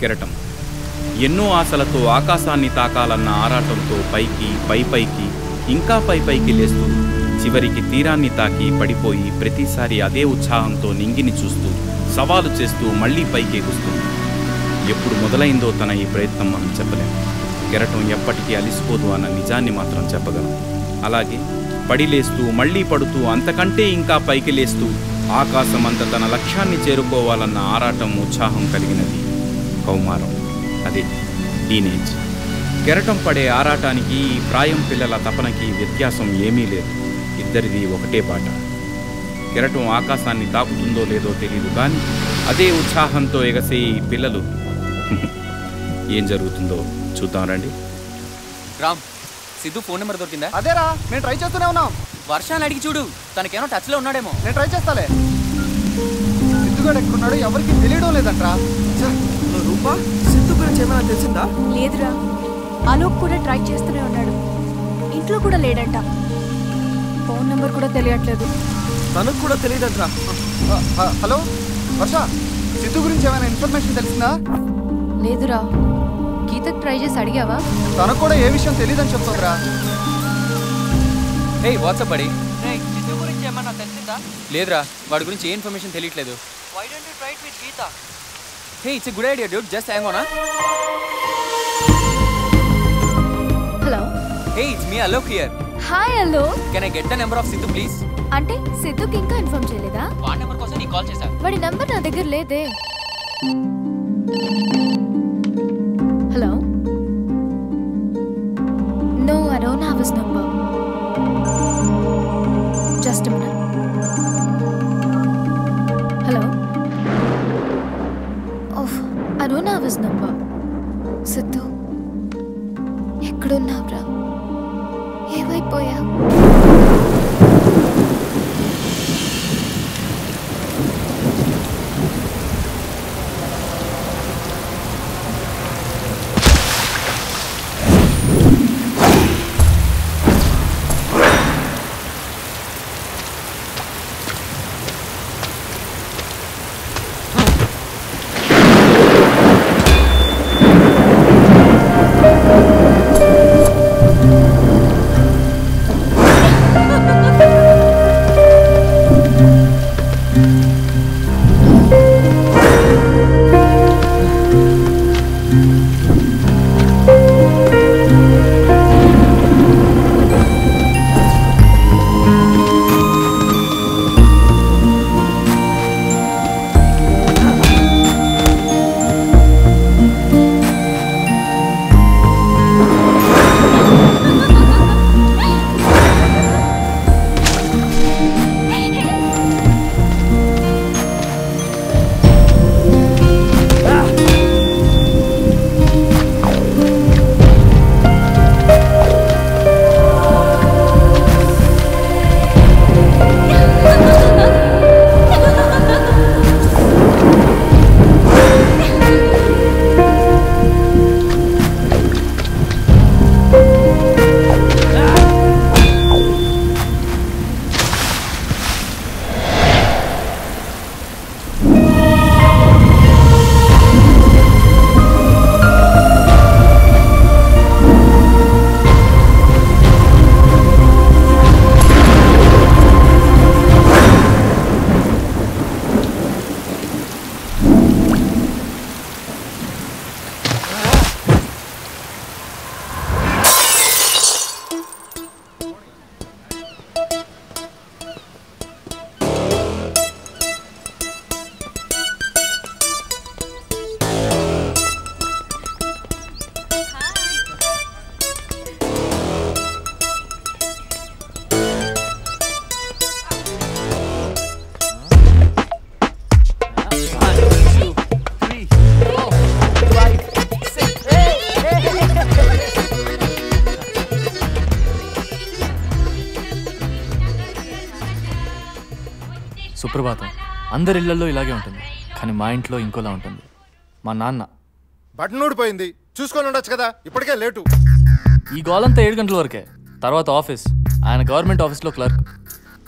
కెరటం ఎన్నో ఆశలతో ఆకాశాన్ని తాకాలన్న ఆరాటంతో పైకి పై పైకి ఇంకా పై పైకి లేస్తూ చివరికి తీరాన్ని తాకి పడిపోయి ప్రతిసారి అదే ఉత్సాహంతో నింగిని చూస్తూ సవాలు చేస్తూ మళ్ళీ పైకి ఎగుస్తుంది ఎప్పుడు మొదలైందో తన ఈ ప్రయత్నం మనం చెప్పలేం కెరటం ఎప్పటికీ అలిసిపోదు అన్న నిజాన్ని మాత్రం చెప్పగలం అలాగే పడి లేస్తూ మళ్ళీ పడుతూ అంతకంటే ఇంకా పైకి లేస్తూ ఆకాశం అంత తన లక్ష్యాన్ని చేరుకోవాలన్న ఆరాటం ఉత్సాహం కలిగినది కౌమారం అదే టీనేజ్ కెరటం పడే ఆరాటానికి ఈ ప్రాయం పిల్లల తపనకి వ్యత్యాసం ఏమీ లేదు ఇద్దరిది ఒకటే బాట కెరటం ఆకాశాన్ని తాకుతుందో లేదో తెలియదు కానీ అదే ఉత్సాహంతో ఎగసే ఈ పిల్లలు ఏం జరుగుతుందో చూద్దాం రండి రామ్ సిద్ధు ఫోన్ నెంబర్ దొరికిందా అదేరా నేను ట్రై చేస్తూనే ఉన్నాం వర్షాన్ని అడిగి చూడు తనకేమో టచ్ లో ఉన్నాడేమో నేను ట్రై చేస్తాలే సిద్ధుగాడు ఎక్కడున్నాడో ఎవరికి తెలియడం లేదంట్రా రూపా సిద్ధు గురించి ఏమైనా తెలిసిందా లేదురా అలోక్ కూడా ట్రై చేస్తూనే ఉన్నాడు ఇంట్లో కూడా లేడంట ఫోన్ నెంబర్ కూడా తెలియట్లేదు తనకు కూడా తెలియదంట్రా ఆ, ఆ, హలో వర్ష సిద్ధు గురించి ఏమైనా ఇన్ఫర్మేషన్ తెలిసిందా లేదురా గీతకు ట్రై చేసి అడిగావా తనకు కూడా ఏ విషయం తెలియదని చెప్తుందిరా హే వాట్సాప్ బడి సిద్ధు గురించి ఏమైనా తెలిసిందా లేదురా వాడి గురించి ఏ ఇన్ఫర్మేషన్ తెలియట్లేదు why don't you try with Geetha hey it's good idea dude just hang on hello hey it's me Alok here hi hello can I get the number of Sidhu please అంటే సిద్ధుకి ఇంకా ఇన్ఫార్మ్ చేయలేదా వాడి నెంబర్ కోసం నీకు కాల్ చేశా వాడి నంబర్ నా దగ్గర లేదే hello no I don't have his number just minute hello oof I don't have his number Sidhu ఎక్కడున్నావురా ఏమైపోయా సుప్రభాతం అందరి ఇళ్లలో ఇలాగే ఉంటుంది కానీ మా ఇంట్లో ఇంకోలా ఉంటుంది మా నాన్న బటన్ ఊడిపోయింది చూసుకొని ఉండొచ్చు కదా ఇప్పటికే లేటు ఈ గోలంతా ఏడు గంటల వరకే తర్వాత ఆఫీస్ ఆయన గవర్నమెంట్ ఆఫీస్లో క్లర్క్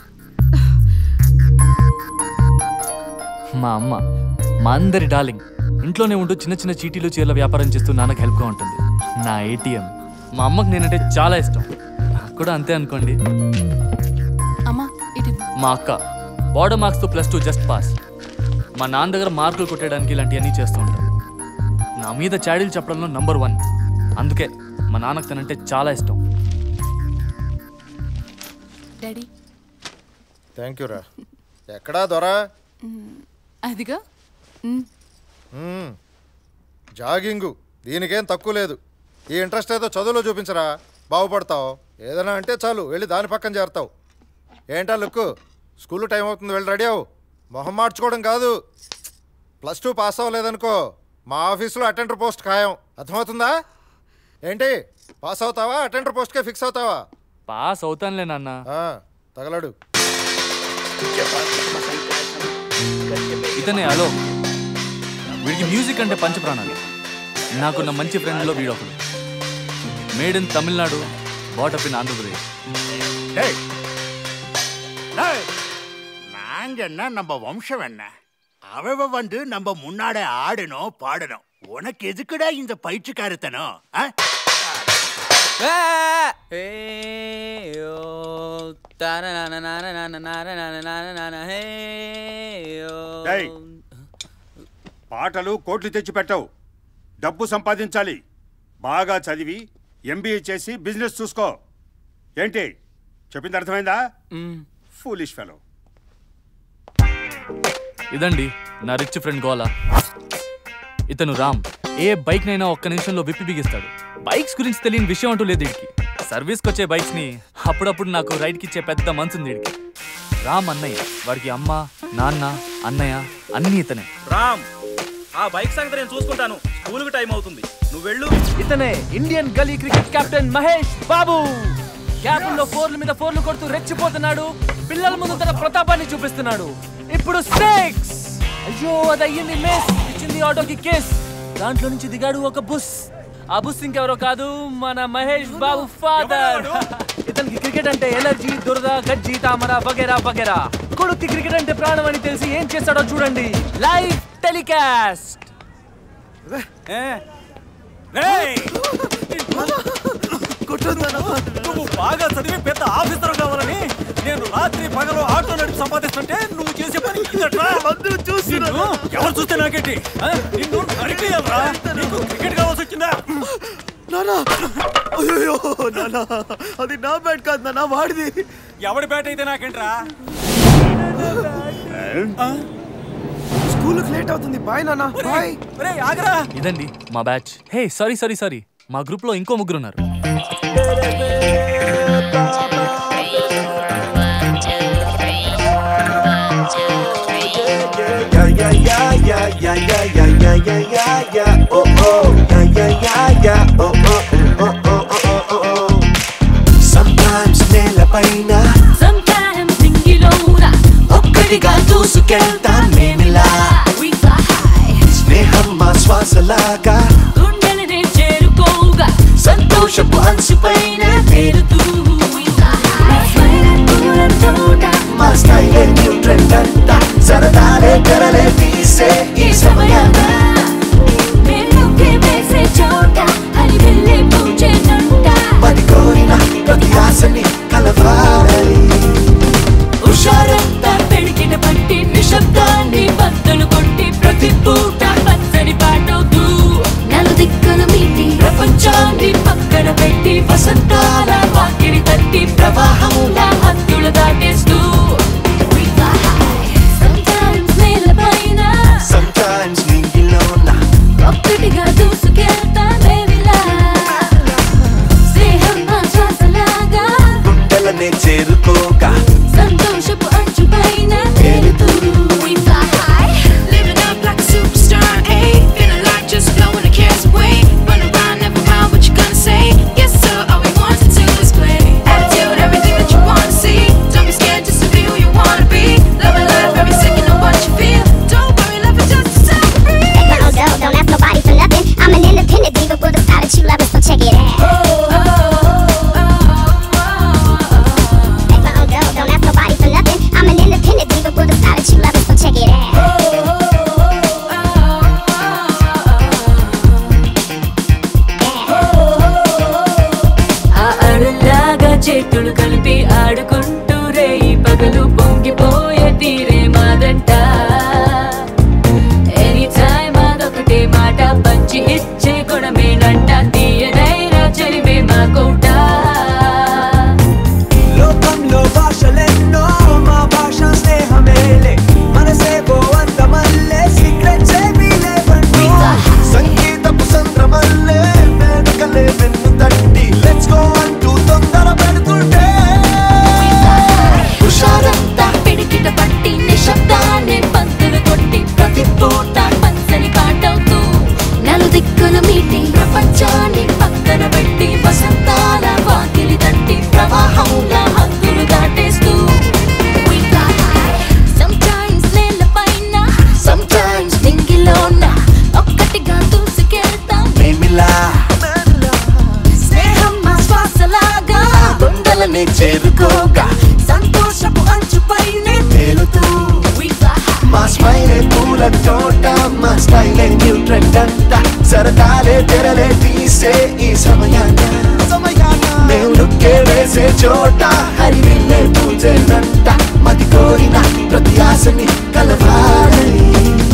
మా అమ్మ మా అందరి డార్లింగ్ ఇంట్లోనే ఉంటూ చిన్న చిన్న చీటీలు చీరల వ్యాపారం చేస్తూ నాన్నకు హెల్ప్గా ఉంటుంది నా ఏటీఎం మా అమ్మకి నేనంటే చాలా ఇష్టం నాకు కూడా అంతే అనుకోండి అమ్మా ఇటు మా అక్క బార్డర్ మార్క్స్తో ప్లస్ టూ జస్ట్ పాస్ మా నాన్న దగ్గర మార్కులు కొట్టడానికి ఇలాంటివన్నీ చేస్తూ ఉంటాను నా మీద చాడీలు చెప్పడంలో నంబర్ వన్ అందుకే మా నాన్నకు తనంటే చాలా ఇష్టం డాడీ థ్యాంక్ యూ రా ఎక్కడా దొరా అదిగా మ్మ్. జాగింగు దీనికేం తక్కువ లేదు ఈ ఇంట్రెస్ట్ ఏదో చదువులో చూపించరా బాగుపడతావు ఏదైనా అంటే చాలు వెళ్ళి దాని పక్కన చేరతావు ఏంటా లుక్కు స్కూల్ టైం అవుతుంది వెళ్ళి రెడీ అవు మొహం మార్చుకోవడం కాదు ప్లస్ టూ పాస్ అవ్వలేదనుకో మా ఆఫీసులో అటెండర్ పోస్ట్ ఖాయం అర్థమవుతుందా ఏంటి పాస్ అవుతావా అటెండర్ పోస్ట్కే ఫిక్స్ అవుతావా పాస్ అవుతానులే నాన్న ఆ, తగలడు ఇతనే హలో వీడికి మ్యూజిక్ అంటే పంచప్రాణాలు నాకున్న మంచి ఫ్రెండ్లో వీడొకడు మేడ్ ఇన్ తమిళనాడు బాటప్ ఇన్ ఆంధ్రప్రదేశ్ டேய் டேய், நாங்க என்ன நம்ம வம்சம் என்ன அவ வந்து நம்ம முன்னாடி ஆடணும் பாடணும் உனக்கு எதுக்குடா இந்த பயிற்சிக்காரத்தனம் ஆ? డేయ్. పాటలు కోట్లు తెచ్చిపెట్టవు డబ్బు సంపాదించాలి బాగా చదివి ఎంబీఏ చేసి బిజినెస్ చూసుకో ఏంటి చెప్పింది అర్థమైందా ఫూలిష్ ఫెలో ఇదండి నా రిచ్ ఫ్రెండ్ గోలా ఇతను రామ్ ఏ బైక్ నైనా ఒక్క నిమిషంలో విప్పి బిగిస్తాడు బైక్స్ గురించి తెలియని విషయం అంటూ లేదు వీడికి సర్వీస్కి వచ్చే బైక్స్ ని అప్పుడప్పుడు నాకు రైడ్కి ఇచ్చే పెద్ద మనసు ఉంది వీడికి రామ్ అన్నయ్య వాడికి అమ్మ నాన్న అన్నయ్య అన్నీ ఇతనే రామ్ ఆ బైక్ సంగతి నేను చూసుకుంటాను స్కూల్కి టైం అవుతుంది నువ్వు వెళ్ళు ఇతనే Indian gully cricket captain Mahesh Babu క్యాపుల్లో ఫోర్ల మీద ఫోర్లు కొడుతూ రెచ్చిపోతున్నాడు పిల్లల ముందు తన ప్రతాపాన్ని చూపిస్తున్నాడు ఇప్పుడు సిక్స్ అయ్యో అది అయ్యింది మిస్ ఇచ్చింది ఆటోకి కేస్ దాంట్లో నుంచి దిగాడు ఒక బుస్ ఆ బుస్ ఇంకెవరో కాదు మన మహేష్ బాబు ఫాదర్ ఇతనికి క్రికెట్ అంటే ఎలర్జీ దురద గజ్జి తామర వగేరా వగేరా కొడుక్కి క్రికెట్ అంటే ప్రాణం అని తెలిసి ఏం చేస్తాడో చూడండి లైవ్ టెలికాస్ట్ నువ్వు బాగా చదివి పెద్ద ఆఫీసర్ కావాలని నేను రాత్రి పగలు ఆటో నడిపి సంపాదిస్తుంటే నువ్వు చేసే పని ఇదట్రా అందరూ చూసి ఎవరు చూస్తే నాకేంటి ఆ? నిన్ను నరికేయాలరా నీకు క్రికెట్ కావాల్సి వచ్చిందా నానా అయ్యో నానా అది నా బ్యాట్ కాదు నానా వాడిది ఎవడి బ్యాట్ అయితే నాకేంట్రా స్కూల్కి లేట్ అవుతుంది బాయ్ నానా బాయ్ ఒరేయ్ ఆగరా ఇదండి మా batch hey sorry sorry sorry మా గ్రూప్ లో ఇంకో ముగ్గురు ఉన్నారు Sometimes నేలపైన Sometimes సింగిలోన ఒక్కడిగా దూసుకెళ్తాం మేమిలా we fly high స్నేహం మా శ్వాసలాగా గుండెలనే చేరుకోగా సంతోషపు అంచుపైన తేలుతూ we fly high పూల తోట మా స్టైలే న్యూ ట్రెండ్ అంట సరదాలే తెరలే తీసే ఈ సమయాన మేలుకే వేసే చోట అది వెళ్ళే పూచేనంట పది కోరిన ప్రతి ఆశని కలవాలి హుషారంతా పెడికిన పట్టి నిశ్శబ్దాన్ని బద్దలు కొట్టి ప్రతి పూట పచ్చని పాటవుతూ నలు దిక్కుల మీటి ప్రపంచాన్ని పక్కన పెట్టి వసంతాల వాకిలి తట్టి ప్రవాహముల హద్దులు దాటేస్తూ we fly high. Sometimes నేలపైన Sometimes నింగిలోన ఒక్కటిగా దూసుకెళ్తా మేమిలా స్నేహం మా శ్వాసలాగా గుండెలనే చేరుకోగా సంతోషపు అంచుపైన తేలుతూ we fly high. Living up like a superstar, ayy. Feeling like just blowing the cares away. Run around, never mind what you gonna say. Yes, sir, all we want to do is play. Attitude, everything that you wanna see. Don't be scared, just to be who you wanna be. Loving life every second of what you feel. Don't worry, love it just a second breathe. Like my own dough, don't ask nobody for nothing. I'm an independent diva with a style that you love, so check it out. Like my own dough, don't ask nobody for nothing. I'm an independent diva శ్వాసకి కలవాలని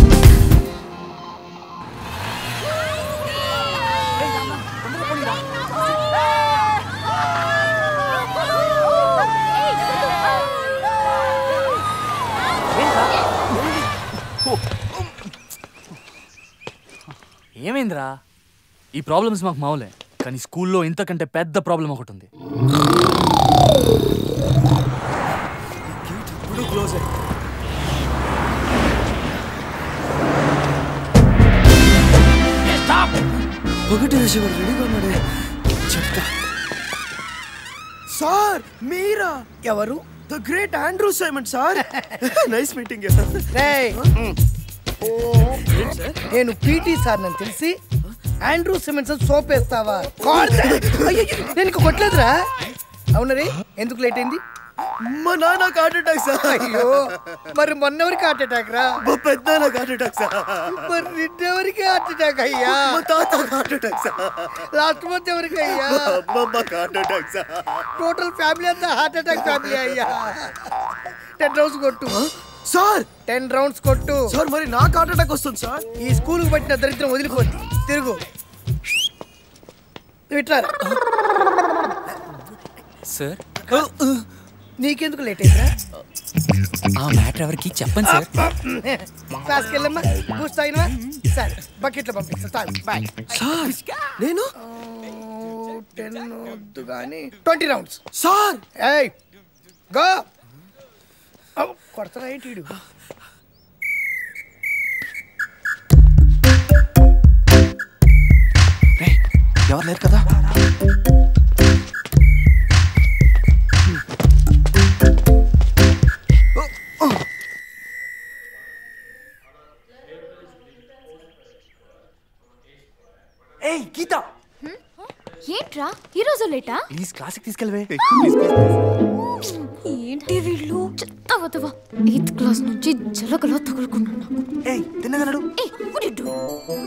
ఏమైందిరా ఈ problems మాకు మావులే కానీ స్కూల్లో ఇంతకంటే పెద్ద problem ఒకటి ఉంది ఇప్పుడు క్లోజ్ ఒకటి రిషివర్ రెడీగా ఉన్నాడే చెప్తా సార్ మీరా ఎవరు the great Andrew Simon sir nice meeting రేయ్. నేను పీటీ సార్ నన్ను తెలిసి ఆండ్రూ సిమెంట్స్ సోప్ వేస్తావా కొడతా. అయ్యయ్యో, నేను ఇంకా కొట్టలేదురా అవునరే ఎందుకు లేట్ అయింది మా నాన్నకు హార్ట్ అటాక్ సార్ అయ్యో మరి మొన్నెవరికి హార్ట్ అటాక్ రా మా పెద్ద హార్ట్ అటాక్ సార్ మరి నిన్నెవరికి హార్ట్ అటాక్ అయ్యా మా తాత heart attack sir last month ఎవరికి అయ్యా మా అమ్మమ్మకి heart attack sir total family అంతా హార్ట్ అటాక్ ఫ్యామిలీ అయ్యా టెన్ రౌండ్స్ కొట్టు సార్ టెన్ రౌండ్స్ కొట్టు సార్ మరి నాకు హార్ట్ అటాక్ వస్తుంది సార్ ఈ స్కూల్ కు పట్టిన దరిద్రం వదిలిపోద్ది తిరుగు నువ్వు ఇట్లా రా. సార్ నీకెందుకు లేట్ అయిందా ఆ మ్యాటర్ ఎవరికి చెప్పండి సార్ క్లాస్కి వెళ్ళమ్మా బూస్ట్ తాగినవా సరే బకెట్లో పంపిస్తా తాగు బాయ్ సార్ నేను టెన్ వద్దు కానీ ట్వంటీ రౌండ్స్ సార్ ఏయ్ గో కొడతారా ఏంటి వీడు? ఎవరు లేరు కదా ఏయ్ గీత ఏంట్రా ఈ రోజు లేటా ప్లీజ్ క్లాసిక్ తీసుకెళ్ళవే ఏంటి వీళ్ళు చెత్తవతవా ఎయిత్ క్లాస్ నుంచి జలగలా తగులుకున్నాను నాకు ఏయ్ తిన్నదన్నాడు ఏయ్ what you doing?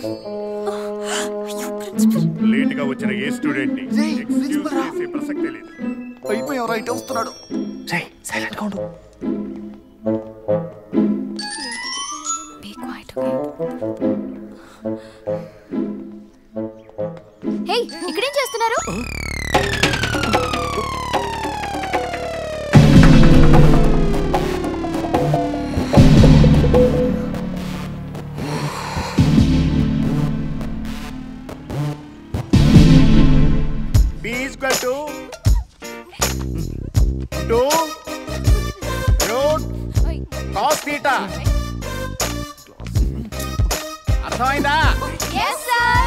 లేట్ గా వచ్చిన ఏ స్టూడెంట్ ని ఎక్స్క్యూజ్ చేసే ప్రసక్తే లేదు అయిపోయావు రైట్ వస్తున్నాడు సైలెంట్ గా ఉండు Be quiet, okay? హే ఇక్కడేం చేస్తున్నారు B is equal to 2 root cos theta. అర్థమైందా yes sir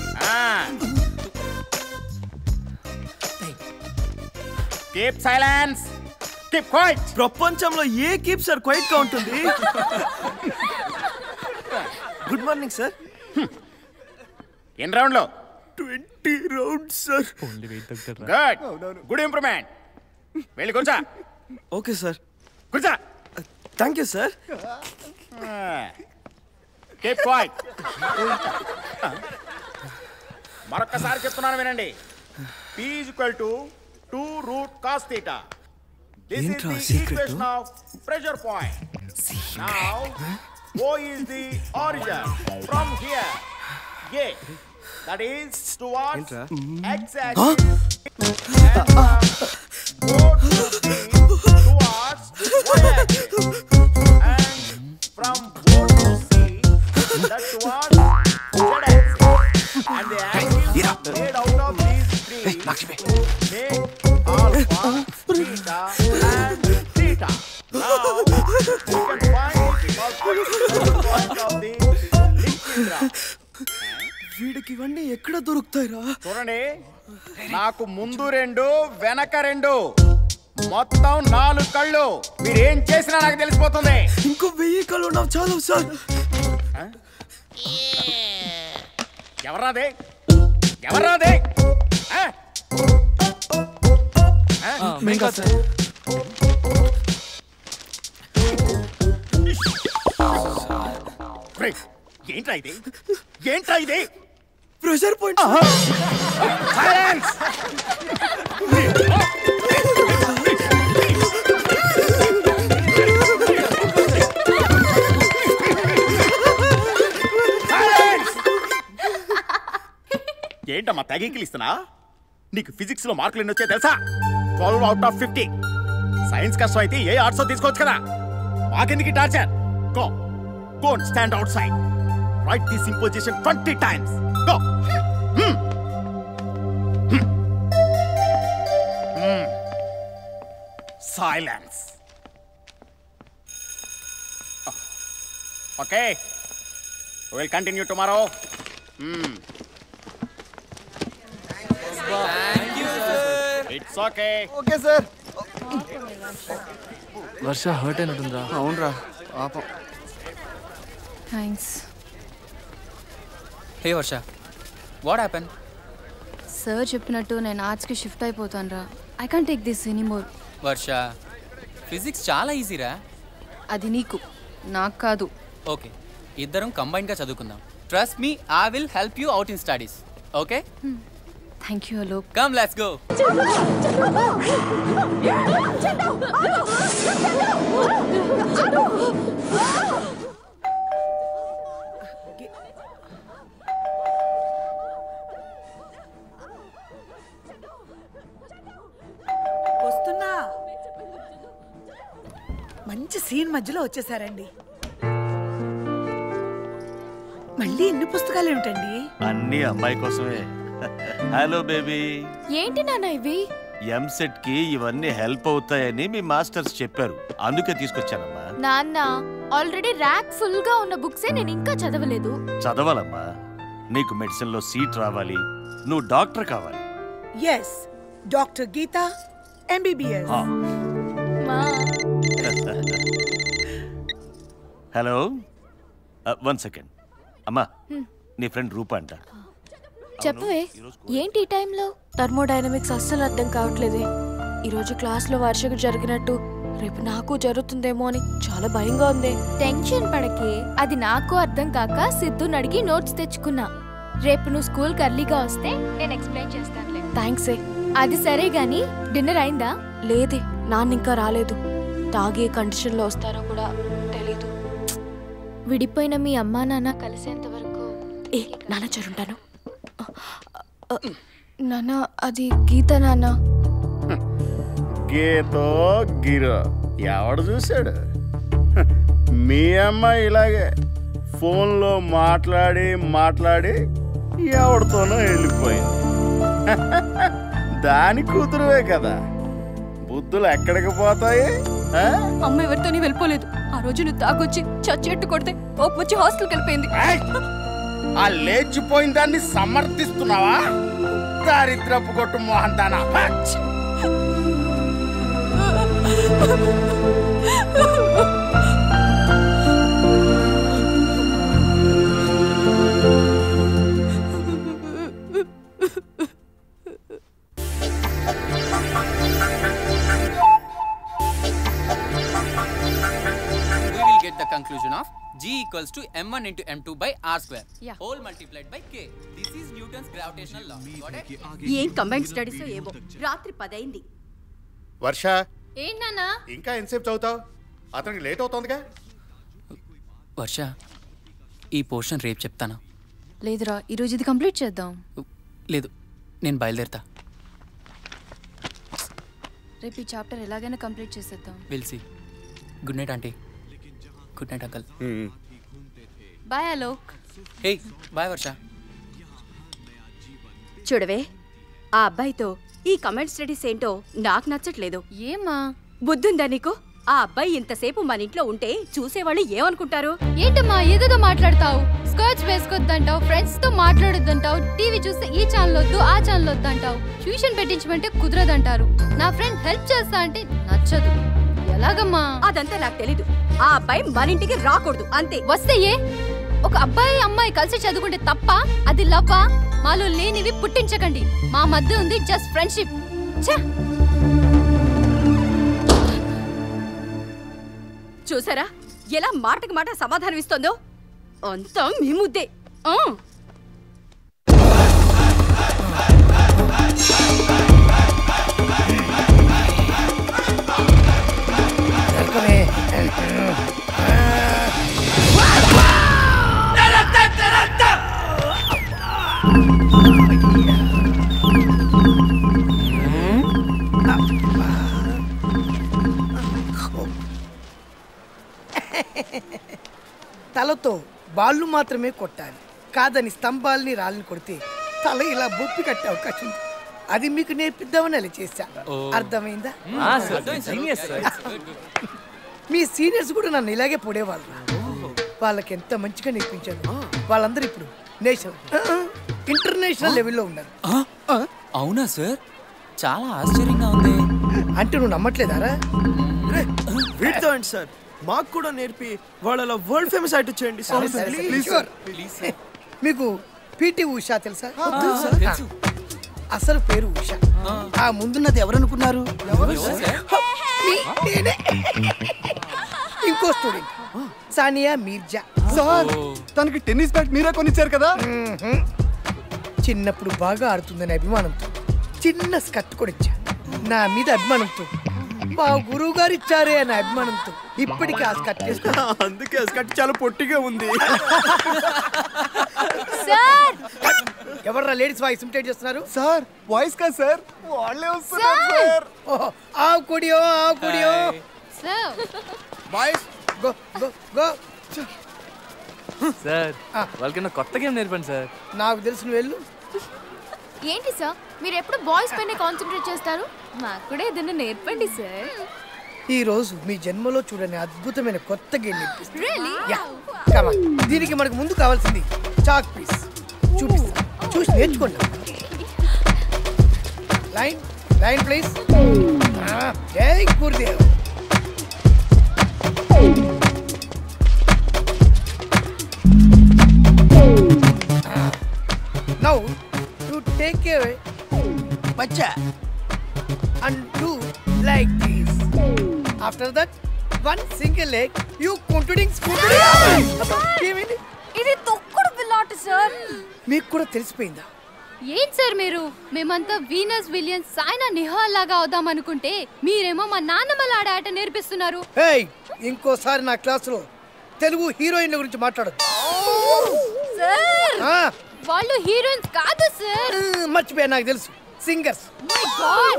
keep silence keep quiet ప్రపంచంలో ఏ కీప్ సార్ క్వైట్ గా ఉంటుంది గుడ్ మార్నింగ్ సార్ ఎన్ని రౌండ్లో twenty rounds sir good good improvement వెళ్ళి కూర్చో ఓకే సార్ కూర్చో thank you sir keep quiet మరొక్కసారి చెప్తున్నాను వినండి P is equal to 2 root cos theta. This ఏంట్రా is the secret? equation of pressure point. Now, O is the origin from here. A, that is towards ఏంట్రా? X axis. And from O to B towards Y axis. And from O to C, that towards Z axis. And the angles made out of these three make alpha, beta, and theta. Now, you can find the perspective point of the Lichindra. వీడికి ఇవన్నీ ఎక్కడ దొరుకుతాయిరా చూడండి నాకు ముందు రెండు వెనక రెండు మొత్తం నాలుగు కళ్ళు మీరు ఏం చేసినా నాకు తెలిసిపోతుంది ఇంకో వెయ్యి కళ్ళు ఉన్నావు చాలు సార్ ఎవరాదే ఎవరాదే ఆ? ఆ? మేం కాదు సార్ రేయ్, ఏంట్రా ఇది ఏంట్రా ఇది ప్రెషర్ పాయింట్ సైలెన్స్ ఏంటమ్మా తెగీకిలు ఇస్తున్నా నీకు ఫిజిక్స్ లో మార్కులు ఎన్ని వచ్చాయి తెలుసా twelve out of fifty science కష్టం అయితే ఏ ఆర్ట్స్ తీసుకోవచ్చు కదా మాకెందుకు torture go go stand outside right this imposition twenty times go silence okay will continue tomorrow it's okay okay sir Varsha hurt అయినట్టుందిరా అవునరా పాపం thanks hey Varsha what happen sir చెప్పినట్టు నేను ఆర్ట్స్కి షిఫ్ట్ అయిపోతాను రా I can't take this anymore Varsha physics చాలా ఈజీరా అది నీకు నాకు కాదు ఓకే ఇద్దరం కంబైన్గా చదువుకుందాం trust me I will help you out in studies okay thank you Alok come let's go వస్తున్నా మంచి సీన్ మధ్యలో వచ్చేసారండి మళ్ళీ ఎన్ని పుస్తకాలు ఏమిటండి అన్ని అమ్మాయి కోసమే హలో బేబీ ఏంటి నాన్న ఇవి ఎంసెట్ కి ఇవన్నీ హెల్ప్ అవుతాయని మీ మాస్టర్స్ చెప్పారు అందుకే తీసుకొచ్చానమ్మా నాన్న ఆల్రెడీ ర్యాక్ ఫుల్ గా ఉన్న బుక్సే నేను ఇంకా చదవలేదు చదవాలమ్మా నీకు మెడిసిన్ లో సీట్ రావాలి నువ్వు డాక్టర్ కావాలి ఎస్ డాక్టర్ గీత ఎంబీబీఎస్ ఆ. హలో వన్ సెకండ్ అమ్మా నీ ఫ్రెండ్ రూప అంట చెప్పవే ఏంటి ఈ టైంలో థర్మోడైనమిక్స్ అస్సలు అర్థం కావట్లేదే ఈరోజు క్లాస్లో వర్షకు జరిగినట్టు రేపు నాకు జరుగుతుందేమో అని చాలా భయంగా ఉంది టెన్షన్ పడకే అది నాకు అర్థం కాక సిద్ధుని అడిగి నోట్స్ తెచ్చుకున్నా రేపు నువ్వు స్కూల్కి అర్లీగా వస్తే నేను ఎక్స్ప్లెయిన్ చేస్తానులే థ్యాంక్స్ అది సరే గాని డిన్నర్ అయిందా లేదే నాన్న ఇంకా రాలేదు తాగే కండిషన్లో వస్తారో కూడా తెలీదు విడిపోయిన మీ అమ్మా నాన్న కలిసేంత వరకు ఏ నాన్న చరుంటాను నాన్న అది గీత నాన్న గీతో గిరో ఎవడు చూశాడు హ, మీ అమ్మ ఇలాగే ఫోన్లో మాట్లాడి మాట్లాడి ఎవరితోనో వెళ్ళిపోయింది దాని కూతురువే కదా బుద్ధులు ఎక్కడికి పోతాయి ఆ? అమ్మ ఎవరితోని వెళ్ళిపోలేదు ఆ రోజు నువ్వు తాగొచ్చి చచ్చెట్టు కొడితే కోపం వచ్చి హాస్టల్కి వెళ్ళిపోయింది ఆ లేచిపోయిన దాన్ని సమర్థిస్తున్నావా దారిద్రపు కొట్టు మోహన్ దానా హచ్! we will get the conclusion of g equals to m1 into m2 by r square Yeah. whole multiplied by k this is newton's gravitational law got it ఏం కంబైన్ స్టడీస్ ఏమో రాత్రి పదైంది వర్ష ఏంటన్నా ఇంకా ఎంతసేపు చదువుతావు అతనికి లేట్ అవుతోందిగా వర్ష ఈ పోర్షన్ రేపు చెప్తాను లేదురా ఈరోజు ఇది కంప్లీట్ చేద్దాం లేదు నేను బయలుదేరుతా రేపు ఈ చాప్టర్ ఎలాగైనా కంప్లీట్ చేసేద్దాం విల్సి good night aunty good night uncle bye Alok hey bye Varsha చూడవే ఆ అబ్బాయితో ఈ కమెంట్ స్టడీస్ ఏంటో నాకు నచ్చట్లేదు ఏమా బుద్ధుందా నీకు ఆ అబ్బాయి ఇంతసేపు మన ఇంట్లో ఉంటే చూసేవాళ్ళు ఏమనుకుంటారు ఏంటమ్మా ఏదేదో మాట్లాడతావు స్కర్ట్స్ వేసుకోవద్దంటావు ఫ్రెండ్స్ తో మాట్లాడొద్దంటావు టీవీ చూస్తే ఈ ఛానల్ వద్దు ఆ ఛానల్ వద్దంటావు ట్యూషన్ పెట్టించమంటే కుదరదంటారు నా ఫ్రెండ్ హెల్ప్ చేస్తా అంటే నచ్చదు ఎలాగమ్మా అదంతా నాకు తెలీదు ఆ అబ్బాయి మన ఇంటికి రాకూడదు అంతే వస్తే ఏ ఒక అబ్బాయి అమ్మాయి కలిసి చదువుకుంటే తప్ప అది లవ్వా మాలో లేనివి పుట్టించకండి మా మధ్య ఉంది జస్ట్ ఫ్రెండ్షిప్ చూసారా ఎలా మాటకి మాట సమాధానం ఇస్తోందో అంతా మీ ముద్దే ఆ. తలతో బాళ్ళు మాత్రమే కొట్టాలి కాదని స్తంభాలని రాళ్ళని కొడితే తల ఇలా బొప్పి కట్టే అవకాశం ఉంది అది మీకు నేర్పిద్దామని అలా చేశా అర్థమైందా ఆ, సార్. Genius, sir. మీ సీనియర్స్ కూడా నన్ను ఇలాగే పొడేవాళ్ళు వాళ్ళకి ఎంత మంచిగా నేర్పించాను వాళ్ళందరూ ఇప్పుడు నేషనల్ ఇంటర్నేషనల్ లెవెల్లో ఉన్నారు అవునా సార్ చాలా ఆశ్చర్యంగా ఉంది అంటే నువ్వు నమ్మట్లేదారా వీటితో అండి సార్ మాకు కూడా నేర్పి వాళ్ళ వరల్డ్ ఫేమస్ అయ్యేట్టు చేయండి సరే, సరే, సరే. Please Sure. మీకు పిటి ఉషా తెలుసా ఆ, తెలుసు సార్. ఆ. అసలు పేరు ఉషా ఆ ముందున్నది ఎవరనుకున్నారు మీ- నేనే. ఇంకో స్టూడెంట్ సానియా మీర్జా సార్ తనకి టెన్నిస్ బ్యాట్ మీరే కొనిచ్చారు కదా మ్మ్హ్మ్. చిన్నప్పుడు బాగా ఆడుతుందని అభిమానంతో చిన్న స్కర్ట్ కూడా ఇచ్చా నా మీద అభిమానంతో మా గురువు గారు ఇచ్చారే అనే అభిమానంతో ఇప్పటికీ ఆ స్కర్ట్ వేసుకున్నా అందుకే స్కర్ట్ చాలా పొట్టిగా ఉంది సార్ ఎవర్రా లేడీస్ వాయిస్ ఇమిటేట్ చేస్తున్నారు సార్ వాయిస్ కా సార్ వాళ్ళే వస్తున్నారు సార్ ఓహో, ఆ కుడియో ఆ కుడియో boys go go go sir వాళ్ళకన్నా కొత్త గేమ్ నేర్పండి సార్ నాకు తెలిసిన వెళ్ళు ఏంటి సార్ మీరు ఎప్పుడు బాయ్స్ పైన కాన్సన్ట్రేట్ చేస్తారు మాకు కూడా ఏదైనా నేర్పండి సార్ ఈ రోజు మీ జన్మలో చూడని అద్భుతమైన కొత్త గేమ్ నేర్పిస్తా Really? యా కమా దీనికి మనకు ముందు కావాల్సింది చాక్ పీస్ చూపిస్తా చూసి నేర్చుకోండి లైన్ లైన్ ప్లీజ్ జై Gurudev now you take a బచ్చా and do like this. After that, one single leg, you continuing ఏమైంది ఇది తొక్కుడు పిల్లాట సార్ మీకు కూడా తెలిసిపోయిందా ఏం సార్ మీరు మేమంతా వీనస్ విలియన్స్ సాయినా నిహాల్ లాగా అవుదాం అనుకుంటే మీరేమో మా నాన్నమ్మల ఆడే ఆట నేర్పిస్తున్నారు ఏయ్ ఇంకోసారి నా క్లాసులో తెలుగు హీరోయిన్ల గురించి మాట్లాడదు సార్ వాళ్ళు హీరోయిన్స్ కాదు సార్ మర్చిపోయా నాకు తెలుసు సింగర్స్ మై గాడ్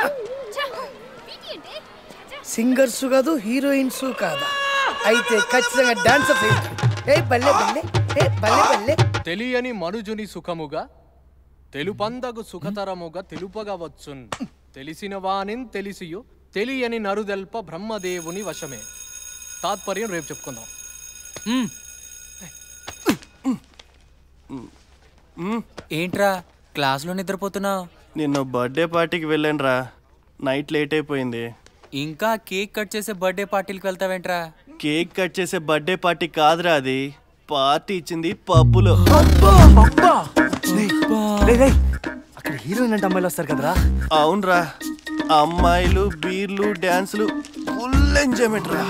సింగర్స్ కాదు హీరోయిన్స్ కాదా అయితే ఖచ్చితంగా డాన్సర్స్ ఏ బల్లె బల్లె ఏ బల్లె బల్లె తెలియని మనుజుని సుఖముగా తెలుపందగు సుఖతరముగా తెలుపగా వచ్చున్ తెలిసిన వానిన్ తెలిసియు తెలియని నరుదెల్ప బ్రహ్మదేవుని వశమే తాత్పర్యం రేపు చెప్పుకుందాం ఏంట్రా క్లాస్లో నిద్రపోతున్నావు నిన్న బర్త్డే పార్టీకి వెళ్ళాను రా నైట్ లేట్ అయిపోయింది ఇంకా కేక్ కట్ చేసే బర్త్డే పార్టీలకు వెళ్తావేంట్రా కేక్ కట్ చేసే బర్త్డే పార్టీ కాదురా అది పార్టీ ఇచ్చింది పబ్బులో అక్కడ హీరోయిన్ అంటే అమ్మాయిలు వస్తారు కదరా అవునరా అమ్మాయిలు బీర్లు డాన్సులు ఫుల్ ఎంజాయ్మెంట్ రా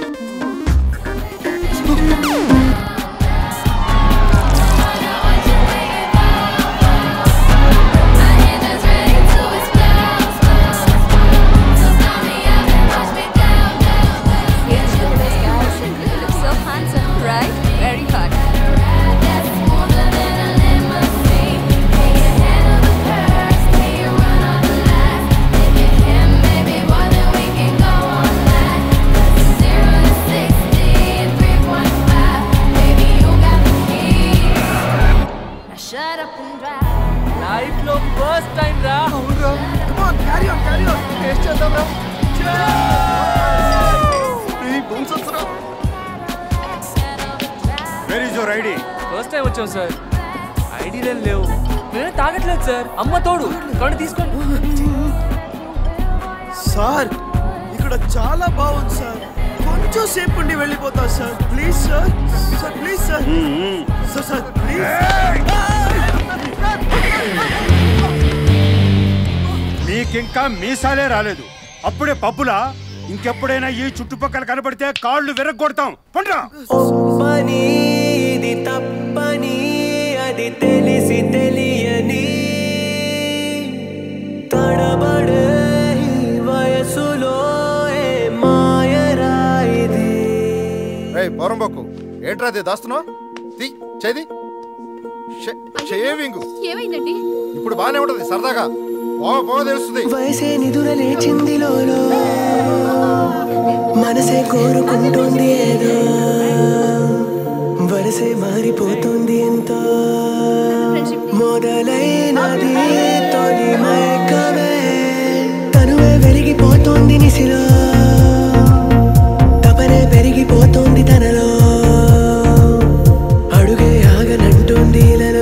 So handsome, right? Very hot. Shut up and drive. Life లో ఫస్ట్ టైం రా అవునరా come on carry on carry on taste చేద్దాం రా ఈ బౌన్సర్స్ రా where is your ID first time వచ్చాం సార్ ఐడియాలు లేవు నేనే తాగట్లేదు సార్ అమ్మ తోడు కళ్ళు తీసుకోండి సార్ ఇక్కడ చాలా బాగుంది సార్ కొంచెం సేపు ఉండి వెళ్ళిపోతా sir please sir sir please sir sir sir please మీకింకా మీసాలే రాలేదు అప్పుడే పబ్బులా ఇంకెప్పుడైనా ఈ చుట్టుపక్కల కనపడితే కాళ్ళు విరగొడతాం పండ్రా పని ఇది తప్పని అది తెలిసి తెలియని తడబడే ఈ వయసులో ఏ మాయరా ఇది ఏయ్ పోరంబోకు ఏంట్రా అది దాస్తున్నావు తీ చేది షేవింగ్ ఏమైందండి ఇప్పుడు బానే ఉంటది సరదాగా పోవ పోవ తెలుస్తుంది వయసే నిదుర లేచింది లోలో మనసే కోరుకుంటుంది ఏదో వెలిగిపోతోంది తనలో అడుగే ఆగనంటోంది ఇలలో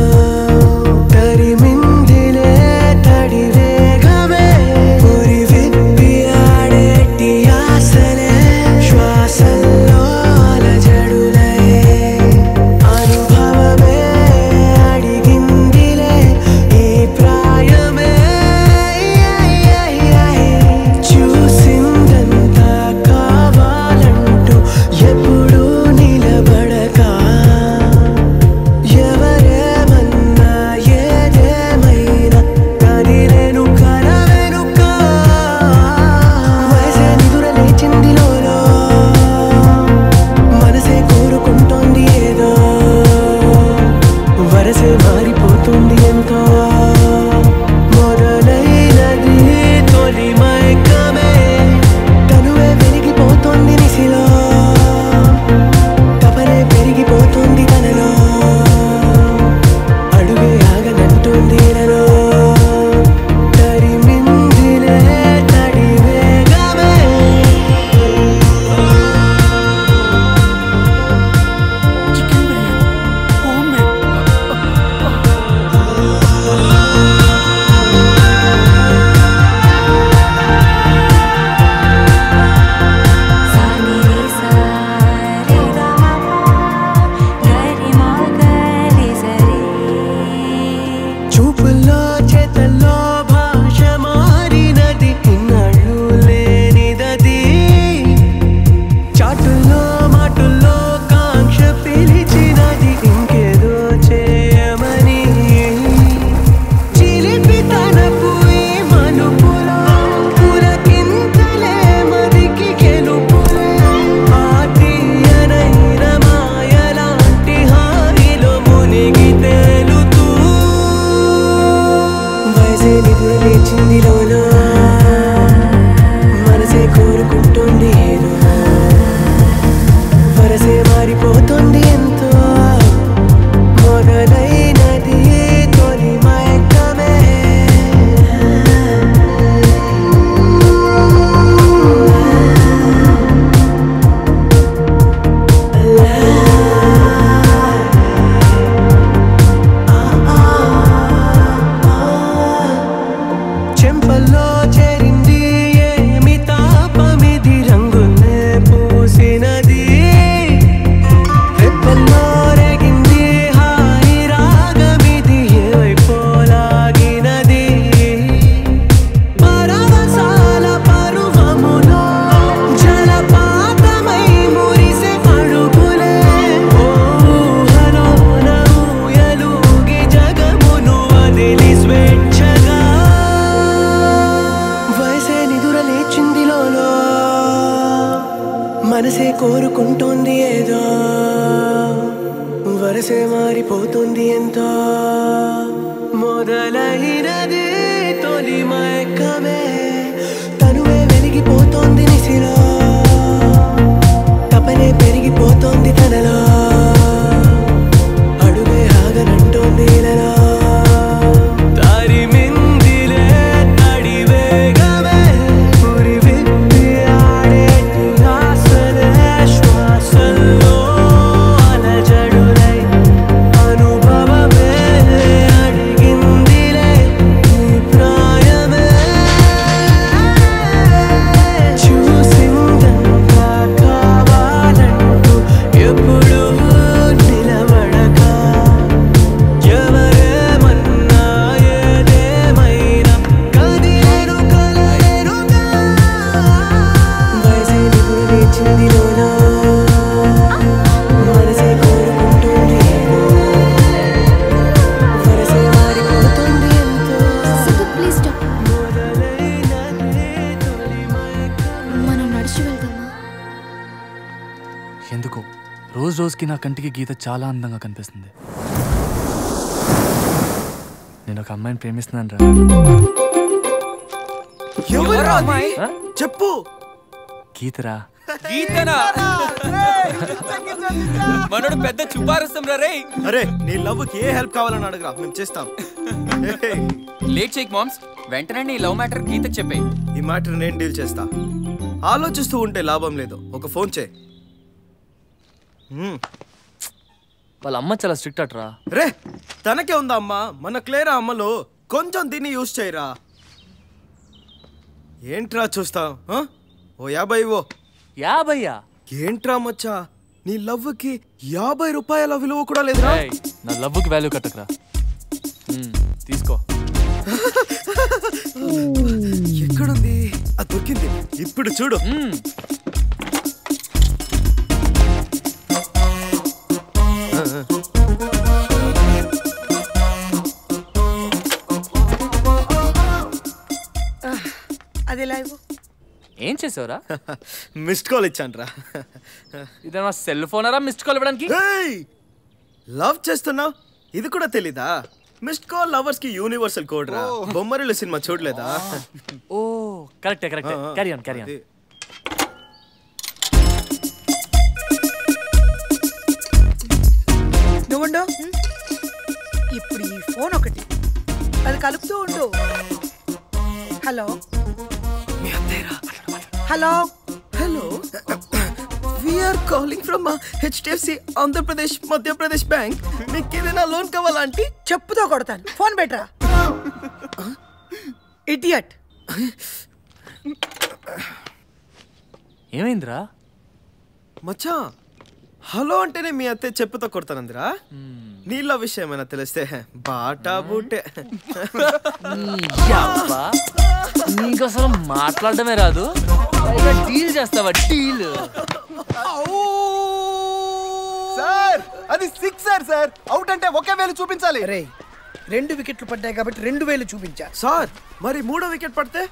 తరిమిందిలే తడి వేగమే ఉరి విప్పి ఆడేటి ఆశలే శ్వాసల్లో అలజడులే అనుభవమే అడిగిందిలే ఈ ప్రాయమే చూసిందంతా కావాలంటూ ఎప్పుడూ నిలబడక ఎవరేమన్నా ఏదేమైనా కదిలేను కల వెనుక వయసే నిదుర లేచింది లోలో మనసే కోరుకుంటోంది ఏదో వరసే మారిపోతుంది ఎంతో మొదలైనది తొలి మైకమే తనువే వెలిగిపోతోంది నిసిలో తపనే పెరిగిపోతుంది తనలో అడుగే ఆగనంటుంది ఇలలో తరిమిందిలే తడి వేగమే చూపుల్లో చేతల్లో భాష మారినది ఇన్నాళ్ళు లేనిదది చాటుల్లో మాటుల్లో కాంక్ష పిలిచినది ఇంకేదో చేయమని చిలిపి తనపు ఈ మనుపులో పులకింతలే మదికి గెలుపులే ఆ తీయనైన మాయలాంటి హాయిలో మునిగి తేలుతూ వయసే నిధులు లేచింది లోలో మనసే కోరుకుంటుంది ఏదో వరసే మారిపోతుంది ఎంతో మొదలైనది తొలి మయకమే చెంపల్లో చేరింది ఏమి తాపమిది రంగులే పూసినది రెప్పల్లో రేగింది హాయి రాగమిది ఏవైపోలాగినది పరవశాల పరువములో జలపాతమై మురిసే అడుగులే ఊహలోన ఊయలూగి జగమును వదిలి స్వేచ్ఛగా వయసే నిదుర లేచింది లోలో మనసే కోరుకుంటోంది ఏదో వరసే మారిపోతుంది ఎంతో మొదలైనది తొలి మయకమే తనువే వెలిగిపోతోంది నిసిలో తపనే పెరిగిపోతోంది తనలో అడుగే ఆగనంటోంది ఇలలో తరిమిందిలే తడి వేగమే ఉరి విప్పి ఆడేటి ఆశలే శ్వాసల్లో అలజడులై అనుభవమే అడిగిందిలే ఈ ప్రాయమే చూసిందంతా కావాలంటూ ఎప్పుడు నిలబడక ఎవరేమన్నా ఏదేమైనా కదిలేను కలలేనుగా వయసే నిపుడు లేచింది లోనా మనసే కోరుకుంటుంది ఏదో వరసే మారిపోతుంది ఎంతో ప్లీజ్ స్టాప్ మనం నడిచి వెళ్దామా ఎందుకో రోజు రోజుకి నా కంటికి గీత చాలా అందంగా కనిపిస్తుంది నేను ఒక అమ్మాయిని ప్రేమిస్తున్నాను రా ఎవరు అమ్మాయి చెప్పు గీతరా గీతనా మనోడు పెద్ద చుపారస్తాం రా రే అరే నీ లవ్కి ఏ హెల్ప్ కావాలని అడగరా మేము చేస్తాం లేట్ చేయక్ మామ్స్ వెంటనే నీ లవ్ మ్యాటర్ గీతకు చెప్పే ఈ మ్యాటర్ నేను డీల్ చేస్తా ఆలోచిస్తూ ఉంటే లాభం లేదు ఒక ఫోన్ చేయి వాళ్ళ అమ్మ చాలా స్ట్రిక్ట్ అట్రా రే తనకే ఉందా అమ్మా మన క్లేరా అమ్మలో కొంచెం దీన్ని యూజ్ చేయరా ఏంట్రా చూస్తావు ఓ యాభై ఓ యాభయ్యా ఏంట్రా మచ్చా నీ లవ్కి యాభై రూపాయల విలువ కూడా లేదురా ఏయ్, నా లవ్కి వాల్యూ కట్టకరా మ్మ్, తీసుకో ఎక్కడుంది అది దొరికింది ఇప్పుడు చూడు అది ఎలా ఇవ్వు ఏం చేసావురా మిస్డ్ కాల్ ఇచ్చాన్రా ఇదేమన్నా సెల్ ఫోనరా మిస్డ్ కాల్ ఇవ్వడానికి లవ్ చేస్తున్నావు ఇది కూడా తెలీదా మిస్డ్ కాల్ లవర్స్ కి యూనివర్సల్ కోడ్ రా బొమ్మరిల్లు సినిమా చూడలేదా ఓ కరెక్టే కరెక్టే ఆ, ఆ. క్యారీ ఆన్ క్యారీ ఆన్ అదే. నువ్వుండు ఇప్పుడు ఈ ఫోన్ ఒకటి అది కలుపుతూ ఉండు hello hello hello we are calling from HDFC Andhra Pradesh Madhya Pradesh bank మీకు ఏదైనా లోన్ కావాలా ఆంటీ చెప్పుతో కొడతాను ఫోన్ బెటరా ఇడియట్ ఏమైందిరా మచ్చా హలో అంటేనే మీ అత్తే చెప్పుతో కొడతానందిరా నీళ్ళ విషయం ఏమైనా తెలిస్తే బాటా బూటే యబ్బా, నీకు అసలు మాట్లాడడమే రాదు పైగా డీల్ చేస్తావా డీల్ సార్ అది సిక్సర్ సార్ అవుట్ అంటే ఒకే వేలు చూపించాలి రే రెండు వికెట్లు పడ్డాయి కాబట్టి రెండు వేలు చూపించా సార్ మరి మూడో వికెట్ పడితే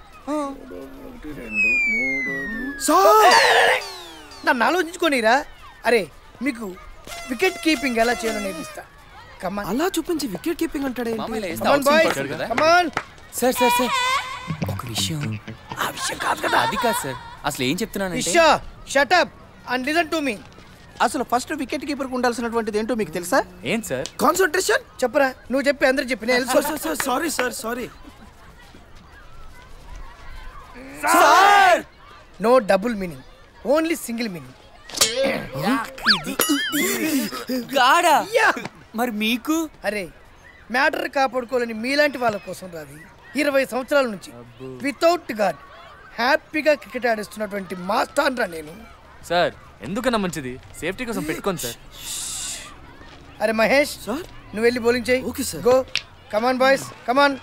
నన్ను ఆలోచించుకోనిరా అరే మీకు వికెట్ కీపింగ్ ఎలా చేయాలో నేర్పిస్తా కమాన్ అలా చూపించి వికెట్ కీపింగ్ అంటాడే come on boys come on sir sir sir ఒక విషయం ఆ విషయం కాదు కదా అది కాదు సార్ అసలు ఏం చెప్తున్నానంటే Isha shut up and listen to me అసలు ఫస్ట్ వికెట్ కీపర్ ఉండాల్సినటువంటిది ఏంటో మీకు తెలుసా ఏం సార్ కాన్సన్ట్రేషన్ చెప్పరా నువ్వు చెప్పి అందరు చెప్పి నేను sir sir sir sorry sir sorry no double meaning only single meaning గాడా మరి మీకు అరే మ్యాటర్ కాపాడుకోవాలని మీలాంటి వాళ్ళ కోసం రాది ఇరవై సంవత్సరాల నుంచి వితౌట్ గాడ్ హ్యాపీగా క్రికెట్ ఆడిస్తున్నటువంటి మాస్టర్ రా నేను సార్ ఎందుకన్నా మంచిది సేఫ్టీ కోసం పెట్టుకోండి సార్ అరే మహేష్ సార్ నువ్వు వెళ్ళి బౌలింగ్ చేయి okay sir go come on boys come on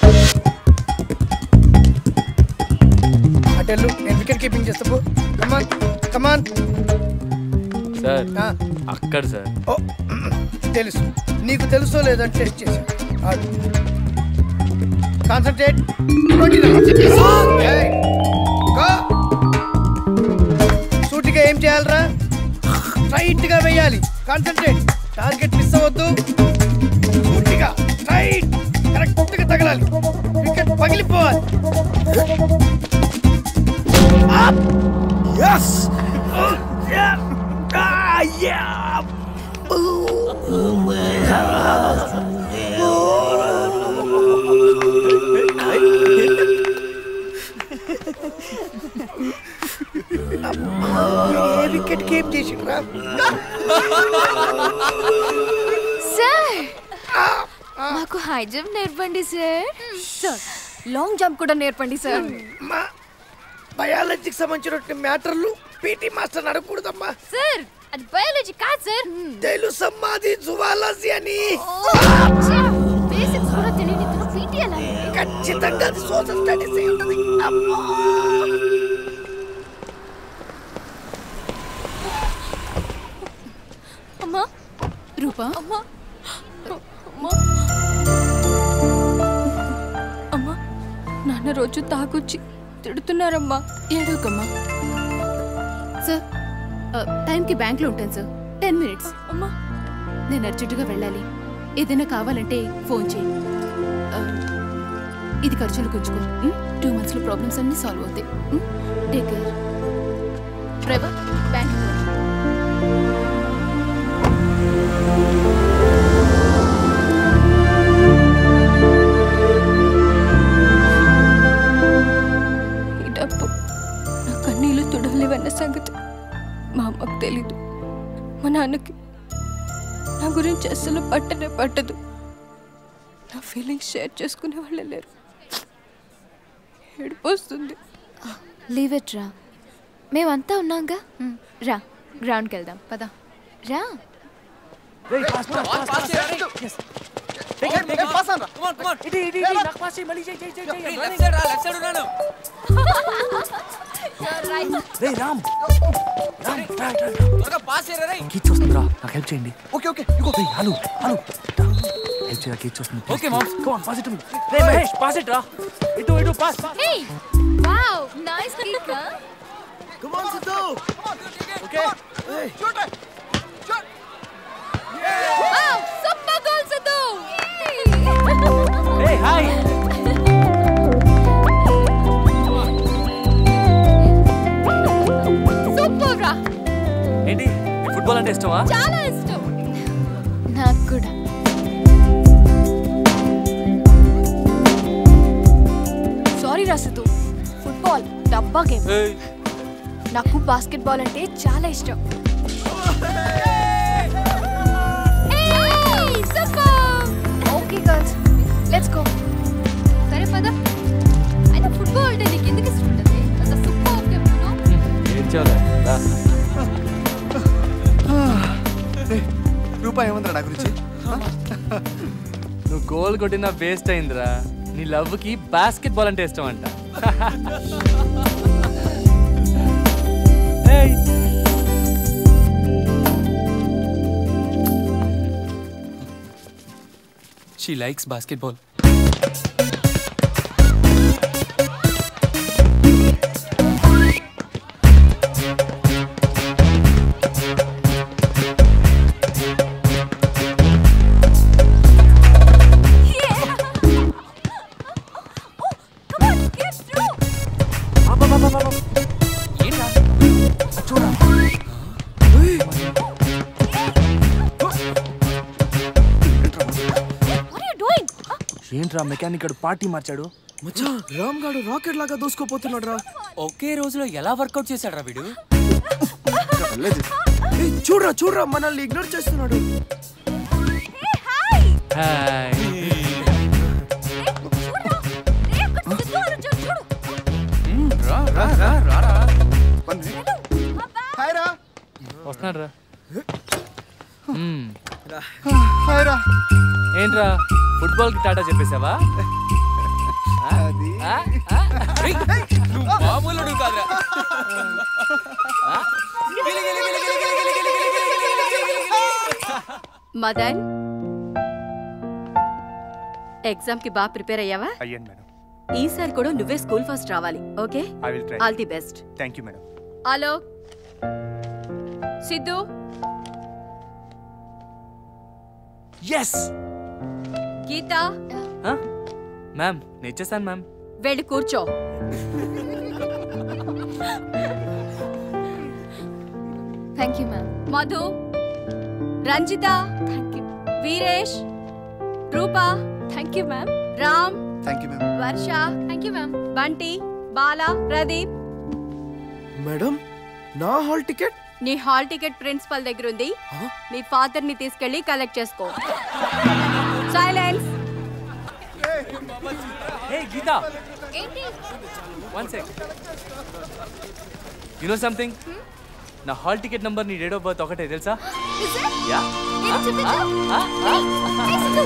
అటెల్లు నేను వికెట్ కీపింగ్ చేస్తా పో కమాన్ కమాన్ సార్ అక్కడ సార్ ఓ తెలుసు నీకు తెలుసో లేదో అని టెస్ట్ చేశా ఆడు కాన్సన్ట్రేట్ సూటిగా ఏం చేయాలరా స్ట్రైట్ గా వేయాలి కాన్సన్ట్రేట్ టార్గెట్ మిస్ అవ్వద్దు సూటిగా స్ట్రైట్ కరెక్ట్ గా తగలాలి వికెట్ పగిలిపోవాలి Yes! ఏ వికెట్ గేమ్ చేసిండ్రా సార్ మాకు హై జంప్ నేర్పండి సార్ సార్ లాంగ్ జంప్ కూడా నేర్పండి సార్ బయాలజీకి సంబంధించిన మ్యాటర్లు పీటీ మాస్టర్ అడగకూడదమ్మా సార్ అది బయాలజీ కాదు సార్ తెలుసమ్మా అది జువాలజీ అని బేసిక్స్ కూడా తెలియని ఇతను పీటీ ఎలా ఖచ్చితంగా అది సోషల్ స్టడీస్ అయి ఉంటది అమ్మా అమ్మా రూపా అమ్మా అమ్మా అమ్మా నాన్న రోజు తాగొచ్చి తిడుతున్నారమ్మా ఏడోకమ్మా సార్ ఆ, టైంకి బ్యాంక్లో ఉంటాను సార్ టెన్ మినిట్స్ అమ్మా నేను అర్జెంటుగా వెళ్ళాలి ఏదైనా కావాలంటే ఫోన్ చేయి ఆ, ఇది ఖర్చులు ఉంచుకో టూ మంత్స్లో ప్రాబ్లమ్స్ అన్నీ సాల్వ్ అవుతాయి టేక్ కేర్ డ్రైవర్ బ్యాంక్ ఈ డబ్బు నా కన్నీళ్ళు తుడలేవన్న సంగతి మా అమ్మకు తెలీదు మా నాన్నకి నా గురించి అస్సలు పట్టనే పట్టదు నా ఫీలింగ్స్ షేర్ చేసుకునే వాళ్ళే లేరు ఏడుపు వస్తుంది లీవ్ ఇట్ రా మేమంతా ఉన్నాంగా రా గ్రౌండ్కి వెళ్దాం పద రా రేయ్ రామ్ కీచ్ వస్తుందిరా నాకు హెల్ప్ చేయండి ఓకే ఓకే ఇగో రేయ్ హలో హలో హెల్ప్ చేయరా కీచ్ వస్తుంది Okay, moms. Come on pass it to me రే మహేష్ పాస్ ఇట్ రా ఇటు ఇటు pass hey wow nice kick Come on, Sidhu. Okay wow super goal Sidhu hey hi super రా ఏంటి ఫుట్బాల్ అంటే ఇష్టమా చాలా ఇష్టం నాకు కూడా సారీ రాసిద్దు ఫుట్బాల్ డబ్బా గేమ్ ఏయ్ నాకు బాస్కెట్ బాల్ అంటే చాలా ఇష్టం super okay girls let's go సరే పద అయినా ఫుట్బాల్ అంటే నీకు ఎందుకు ఇష్టం ఉంటుంది అసలు సూపర్ గేమ్ ఏడ్చావులే రా ఏయ్, రూపాయి ఏమందిరా నా గురించి నువ్వు గోల్ కొట్టినా వేస్ట్ అయిందిరా నీ లవ్కి బాస్కెట్ బాల్ అంటే ఇష్టం అంట ఏయ్, షీ లైక్స్ బాస్కెట్బాల్ ఏంట్రా మెకానిక్ గడు పార్టీ మార్చాడు మచ్చా రామ్ గాడు రాకెట్ లాగా దూసుకోపోతున్నాడు రా ఒకే రోజులో ఎలా వర్కౌట్ చేశాడు రా వీడు ఏయ్, చూడ్రా చూడ్రా మనల్ని ఇగ్నోర్ చేస్తున్నాడు హాయ్ రా రా రా రా రా హాయ్ రా వస్తున్నాడు రా హాయ్ రా ఏంట్రా ఫుట్బాల్ కి టాటా చెప్పేశావా అది ఆ? ఆ? నువ్వు మామూలుడు కాదురా మదన్ ఎగ్జామ్ కి బాగా ప్రిపేర్ అయ్యావా అయ్యాను మేడం ఈసారి కూడా నువ్వే స్కూల్ ఫస్ట్ రావాలి okay I will try all the best thank you madam hello Sidhu yes Geeta ma'am నేను ఇచ్చేసాను మ్యామ్ వెళ్ళి కూర్చో thank you ma'am Madhu Ranjitha thank you Veeresh Roopa thank you ma'am Ram thank you ma'am Varsha thank you ma'am Bunty Bala Pradeep madam నా hall ticket నీ hall ticket principal దగ్గర ఉంది మీ father ని తీసుకెళ్లి కలెక్ట్ చేసుకో సైలెన్స్ హే గీత ఏంటి one sec you know something నా హాల్ టికెట్ నంబర్ నీ డేట్ ఆఫ్ బర్త్ ఒకటే తెలుసా Is it? యా ఏది చూపించు ఆ, ఆ. Hey, సిద్ధు.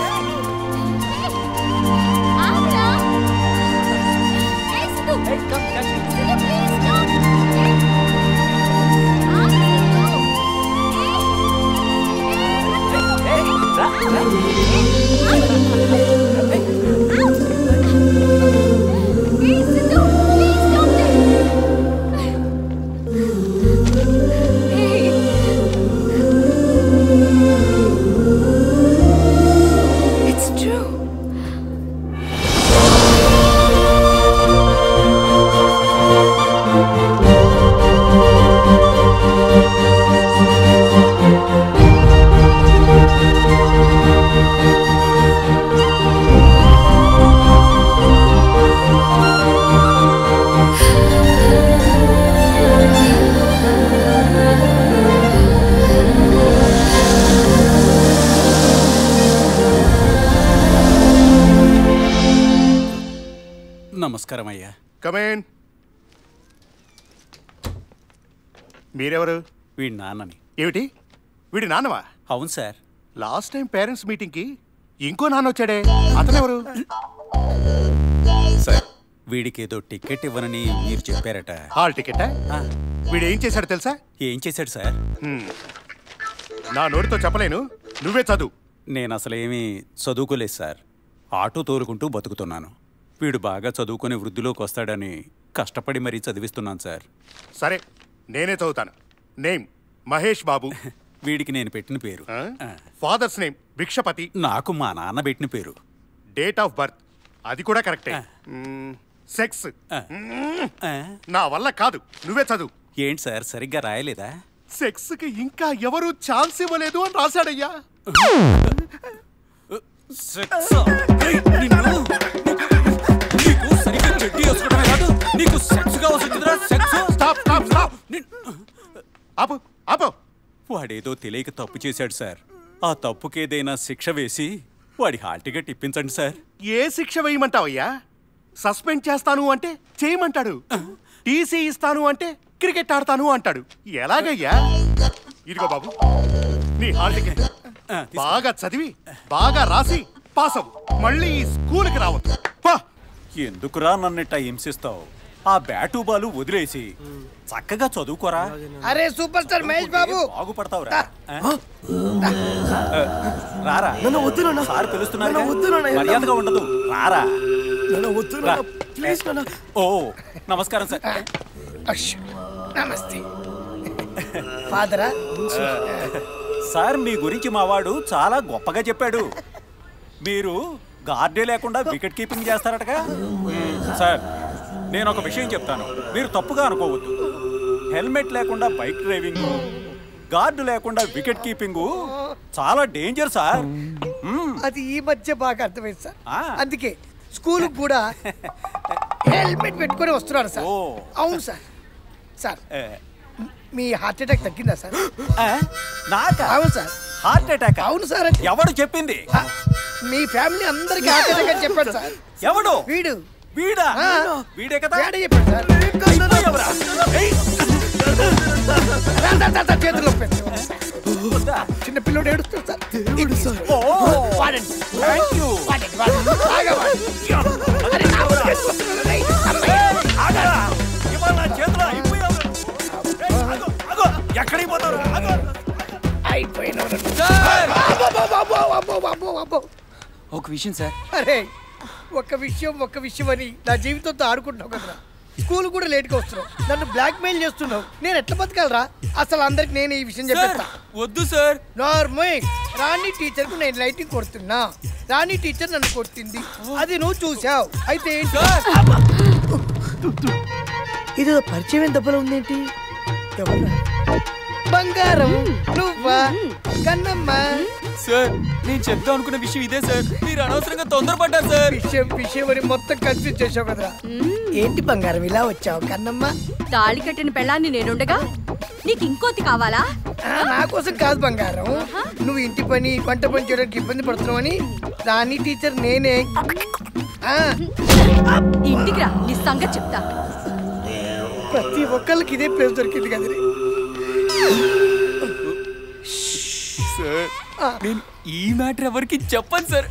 ఆగురా. Hey, Siddhu. Hey, come, catch it. Siddhu, please stop. ఆగు, సిద్ధు. Hey, రా, రా. Hey, Siddhu, please stop this. Hey. It's true. నమస్కారం అయ్యా కమేన్ మీరెవరు వీడి నాన్నని ఏమిటి వీడి నాన్నవా అవును సార్ లాస్ట్ టైం పేరెంట్స్ మీటింగ్కి ఇంకో నాన్న వచ్చాడే అతనెవరు సార్ వీడికి ఏదో టికెట్ ఇవ్వనని మీరు చెప్పారట హాల్ టికెట్ వీడు ఏం చేశాడు తెలుసా ఏం చేశాడు సార్ హ్మ్. నా నోటితో చెప్పలేను నువ్వే చదువు నేను అసలేమీ చదువుకోలేదు సార్ ఆటో తోలుకుంటూ బతుకుతున్నాను వీడు బాగా చదువుకుని వృద్ధిలోకి వస్తాడని కష్టపడి మరీ చదివిస్తున్నాను సార్ సరే నేనే చదువుతాను నేమ్ మహేష్ బాబు వీడికి నేను పెట్టిన పేరు ఫాదర్స్ నేమ్ భిక్షపతి నాకు మా నాన్న పెట్టిన పేరు డేట్ ఆఫ్ బర్త్ అది కూడా కరెక్టే సెక్స్ నా వల్ల కాదు నువ్వే చదువు ఏంటి సార్ సరిగ్గా రాయలేదా సెక్స్ కి ఇంకా ఎవరు ఛాన్స్ ఇవ్వలేదు అని రాశాడయ్యా నీకు సరిగ్గా చెడ్డీ వేసుకోవడమే కాదు నీకు సెక్స్ గా వస్తుందిరా సెక్స్ స్టాప్ స్టాప్ స్టాప్ ఆపు ఆపు వాడేదో తెలియక తప్పు చేశాడు సార్ ఆ తప్పుకేదైనా శిక్ష వేసి వాడి హాల్ టికెట్ ఇప్పించండి సార్ ఏ శిక్ష వేయమంటావయ్యా సస్పెండ్ చేస్తాను అంటే చేయమంటాడు టీసీ ఇస్తాను అంటే క్రికెట్ ఆడతాను అంటాడు ఎలాగయ్యా ఇదిగో బాబు నీ హాల్ టికెట్ బాగా చదివి బాగా రాసి పాస్ అవ్వు మళ్ళీ ఈ స్కూల్కి రావద్దు పా ఎందుకురా నన్నిట్ట హింసిస్తావు ఆ బ్యాటు బాలు వదిలేసి చక్కగా చదువుకోరా అరే సూపర్ స్టార్ మహేష్ బాబు బాగుపడతావురా ఆ? రారా నన్ను వద్దు నాన్న. సార్ పిలుస్తున్నారు నన్ను వద్దు నాన్న. మర్యాదగా ఉండదు రారా నన్ను వద్దు రా. నాన్న. ప్లీజ్ నాన్న. ఓ నమస్కారం సార్ అష్, నమస్తే ఫాదరా సార్ మీ గురించి మావాడు చాలా గొప్పగా చెప్పాడు మీరు గార్డే లేకుండా వికెట్ కీపింగ్ చేస్తారటగా సార్ నేను ఒక విషయం చెప్తాను మీరు తప్పుగా అనుకోవద్దు హెల్మెట్ లేకుండా బైక్ డ్రైవింగ్ గార్డు లేకుండా వికెట్ కీపింగ్ చాలా డేంజర్ సార్ అది ఈ మధ్య బాగా అర్థమైంది సార్ అందుకే స్కూల్ కూడా హెల్మెట్ పెట్టుకొని వస్తున్నారు సార్ అవును సార్ సార్ మీ హార్ట్ అటాక్ తగ్గిందా సార్ నాకా అవును సార్ హార్ట్ అటాక్ అవును సార్ ఎవడు చెప్పింది మీ ఫ్యామిలీ అందరికి హార్ట్ అటాక్ అని చెప్పాడు సార్ ఎవడు వీడు వీడా ఆ. వీడే కదా వీడే చెప్పాడు సార్ రా, రా, రా, రా, చేతుల్లో పెట్టు. చిన్న పిల్లోడు ఏడుస్తాడు సార్ వాడండి. వాడండి, వాడండి. బాగా వాడండి. అరే, నా వదిలి వెళ్ళిపోతున్నాడు, రేయ్. అమ్మాయి. ఎక్కడికి పోతారు అయిపోయినాడు. అబ్బో, అబ్బో, అబ్బో, అబ్బో, అబ్బో, అబ్బో. ఒక విషయం సార్ అరే ఒక్క విషయం ఒక్క విషయం అని నా జీవితంతో ఆడుకుంటున్నావు కదరా స్కూల్ కూడా లేట్గా వస్తున్నావు నన్ను బ్లాక్ మెయిల్ చేస్తున్నావు నేను ఎట్లా బతకాలరా అసలు అందరికి నేను ఈ విషయం చెప్పేస్తా వద్దు సార్ నార్మల్ రాణి టీచర్ కు నేను లైటింగ్ కొడుతున్నా రాణి టీచర్ నన్ను కొడుతుంది అది నువ్వు చూసావు అయితే ఏంటి? ఇది పరిచయం దెబ్బలు ఉందేంటి ఎవరా బంగారం నువ్వా కన్నమ్మ సార్ నేను చెప్దాం అనుకున్న విషయం ఇదే సార్ మీరు అనవసరంగా తొందరపడ్డారు సార్ విషయం విషయం అని మొత్తం కన్ఫ్యూజ్ చేసావు కదరా ఏంటి బంగారం ఇలా వచ్చావు కన్నమ్మ తాళి కట్టిన పెళ్ళాన్ని నేనుండగా నీకు ఇంకోతి కావాలా ఆ, నా కోసం కాదు బంగారం నువ్వు ఇంటి పని వంట పని చేయడానికి ఇబ్బంది పడుతున్నావు అని రాణి టీచర్ నేనే ఆ, ఇంటికి రా నీ సంగతి చెప్తా ప్రతి ఒక్కళ్ళకి ఇదే ప్లేస్ దొరికింది కదా సార్ నేను ఈ మ్యాటర్ ఎవరికి చెప్పను sir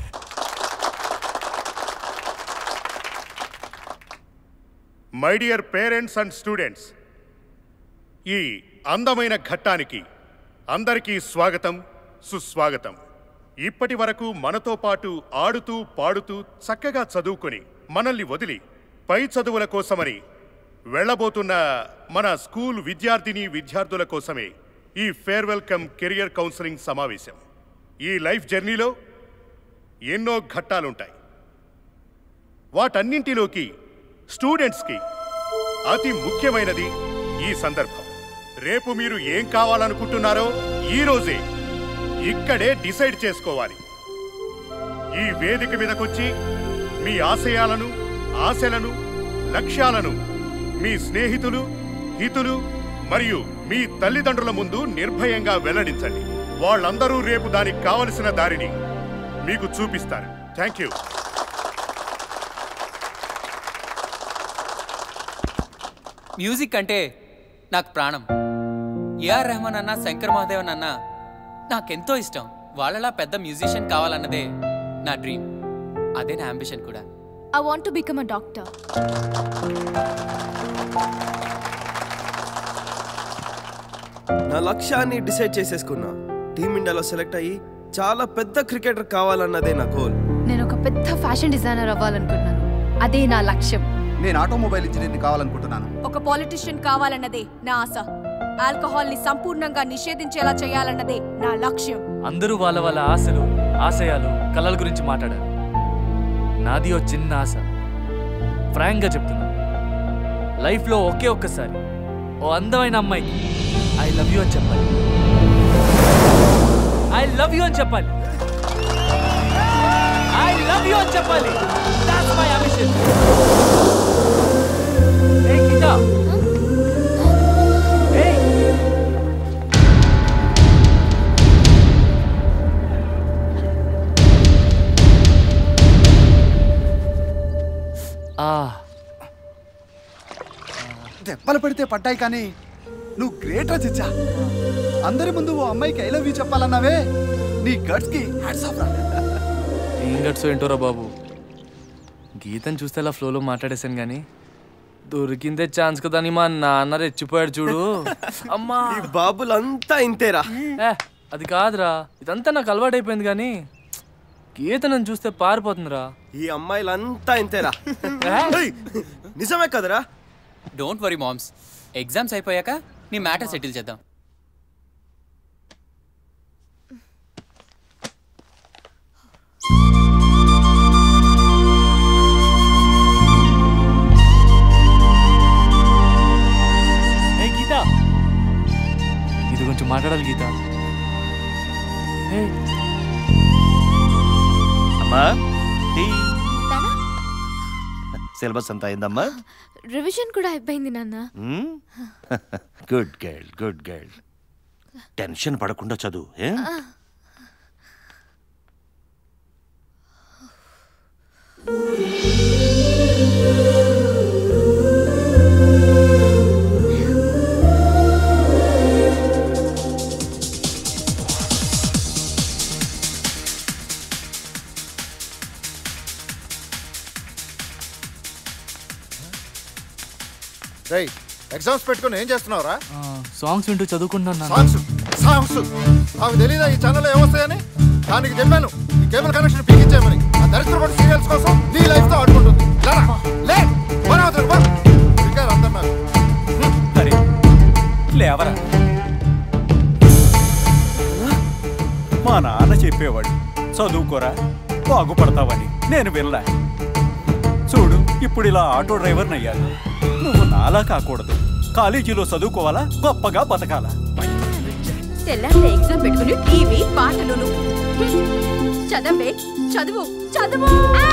my dear parents and students ఈ అందమైన ఘట్టానికి అందరికీ స్వాగతం సుస్వాగతం ఇప్పటి వరకు మనతో పాటు ఆడుతూ పాడుతూ చక్కగా చదువుకొని మనల్ని వదిలి పై చదువుల కోసమని వెళ్ళబోతున్న మన స్కూల్ విద్యార్థిని విద్యార్థుల కోసమే ఈ ఫేర్వెల్ కమ్ కెరియర్ కౌన్సిలింగ్ సమావేశం ఈ లైఫ్ జర్నీలో ఎన్నో ఘట్టాలుంటాయి వాటన్నింటిలోకి స్టూడెంట్స్కి అతి ముఖ్యమైనది ఈ సందర్భం రేపు మీరు ఏం కావాలనుకుంటున్నారో ఈ రోజే ఇక్కడే డిసైడ్ చేసుకోవాలి ఈ వేదిక మీదకొచ్చి మీ ఆశయాలను ఆశలను లక్ష్యాలను మీ స్నేహితులు హితులు మరియు మీ తల్లిదండ్రుల ముందు నిర్భయంగా వెల్లడించండి వాళ్ళందరూ రేపు దానికి కావలసిన దారిని మీకు చూపిస్తారు థ్యాంక్ యూ మ్యూజిక్ అంటే నాకు ప్రాణం ఏఆర్ రెహమాన్ అన్న శంకర్ మహాదేవన్ అన్న నాకెంతో ఇష్టం వాళ్ళలా పెద్ద మ్యూజిషియన్ కావాలన్నదే నా డ్రీమ్ అదే నా అంబిషన్ కూడా I want to become a doctor నా లక్ష్యాన్ని డిసైడ్ చేసేసుకున్నా టీమ్ ఇండియాలో సెలెక్ట్ అయ్యి చాలా పెద్ద క్రికెటర్ కావాలన్నదే నా గోల్ నేను ఒక పెద్ద ఫ్యాషన్ డిజైనర్ అవ్వాలనుకుంటున్నాను అదే నా లక్ష్యం నేను ఆటోమొబైల్ ఇంజనీర్ని కావాలనుకుంటున్నాను ఒక పాలిటిషియన్ కావాలన్నదే నా ఆశ ఆల్కహాల్ ని సంపూర్ణంగా నిషేధించేలా చేయాలన్నదే నా లక్ష్యం అందరూ వాళ్ళ వాళ్ళ ఆశలు ఆశయాలు కళల గురించి మాట్లాడారు నాది ఓ చిన్న ఆశ ఫ్రాంక్గా చెప్తున్నా లైఫ్లో ఒకే ఒక్కసారి ఓ అందమైన అమ్మాయికి ఐ లవ్ యూ అని చెప్పాలి ఐ లవ్ యూ అని చెప్పాలి ఐ లవ్ యూ అని చెప్పాలి దాట్స్ మై అంబిషన్ ఏ గీతా ఏయ్ ఆ దెబ్బలు పడితే పడ్డాయి కానీ నువ్వు గ్రేట్ రా చిచ్చా అందరి ముందు ఓ అమ్మాయికి ఐ లవ్ యూ చెప్పాలన్నావే నీ గట్స్ కి హ్యాట్స్ ఆఫ్ రా ఏం గట్స్ ఏంటోరా బాబు గీతను చూస్తే అలా ఫ్లోలో మాట్లాడేశాను కానీ దొరికిందే ఛాన్స్ కదా అని మా నాన్న రెచ్చిపోయాడు చూడు అమ్మా ఈ బాబులంతా ఇంతేరా ఏ అది కాదురా ఇదంతా నాకు అలవాటైపోయింది కానీ గీత నన్ను చూస్తే పారిపోతుందిరా ఈ అమ్మాయిలంతా ఇంతేరా ఏయ్, నిజమే కదరా డోంట్ వరీ మామ్స్ ఎగ్జామ్స్ అయిపోయాక నీ మ్యాటర్ సెటిల్ చేద్దాం ఏ గీత ఇది కొంచెం మాట్లాడాలి గీత ఏయ్, అమ్మా టీ సిలబస్ అంతా అయిందమ్మా రివిజన్ కూడా అయిపోయింది నాన్న good girl good girl tension పడకుండా చదువు ఏ? రేయ్ ఎగ్జామ్స్ పెట్టుకుని ఏం చేస్తున్నావురా ఆ, సాంగ్స్ వింటూ చదువుకుంటున్నాను నాన్న. సాంగ్స్ సాంగ్స్ నాకు తెలీదా ఈ ఛానల్లో ఏమొస్తాయని దానికి చెప్పాను ఈ కేబుల్ కనెక్షన్ పీకించేయమని ఆ దరిద్రపడి సీరియల్స్ కోసం నీ లైఫ్ తో ఆడుకుంటుంది లేరా? లే పని అవతలకు పో. పిలిచారు అందరు నాకు అరే లేవరా మా నాన్న చెప్పేవాడు చదువుకోరా బాగుపడతావని నేను వెళ్ళా చూడు ఇప్పుడు ఇలా ఆటో డ్రైవర్ని అయ్యాను నువ్వు నాలా కాకూడదు కాలేజీలో చదువుకోవాలా గొప్పగా బతకాలా తెల్లారితే ఎగ్జామ్ పెట్టుకుని టీవీ పాటలు చదవే చదువు చదువు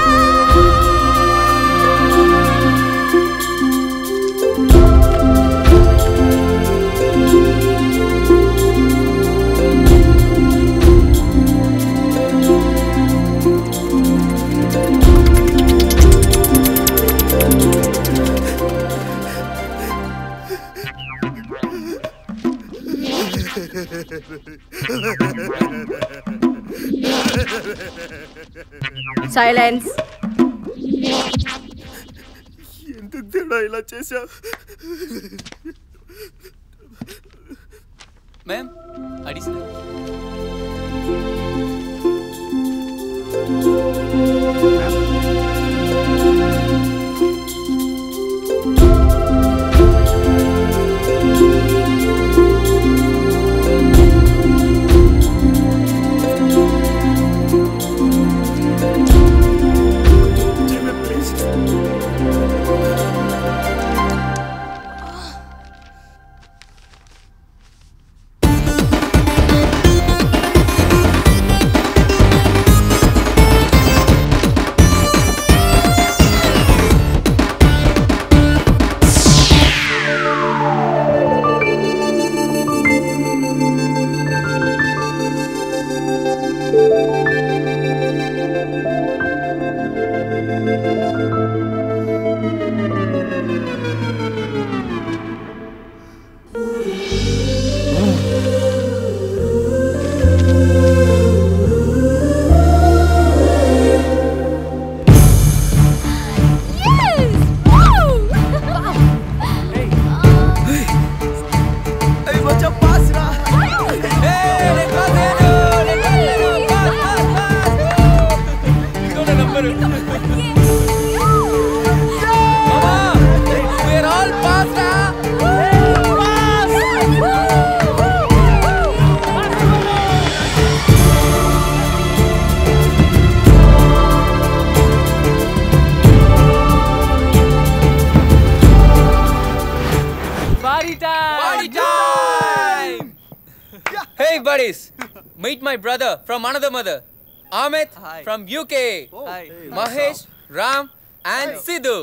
సైలెన్స్ ఎందుకు తేడా ఇలా చేశా ma'am additional Thank buddies. Meet my brother from another mother. Amit from UK. Mahesh, Ram, and Sidhu.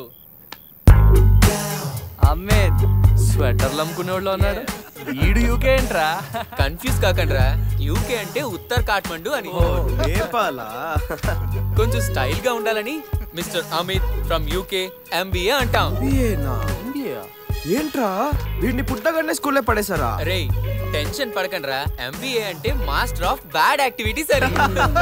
అమ్మేద్ స్వెటర్లు అమ్ముకునేవాళ్ళు ఉన్నాడు వీడు యూకే ఏంట్రా కన్ఫ్యూజ్ కాకండ్రా యూకే అంటే ఉత్తర్ కాఠ్మండు అని నేపాలా కొంచెం స్టైల్ గా ఉండాలని mister Amit from UK MBA అంటాం ఏనా ఏంట్రా వీడిని పుట్టగానే స్కూల్లో పడేశారా రే టెన్షన్ పడకండ్రా ఎంబీఏ అంటే మాస్టర్ ఆఫ్ బ్యాడ్ యాక్టివిటీస్ అని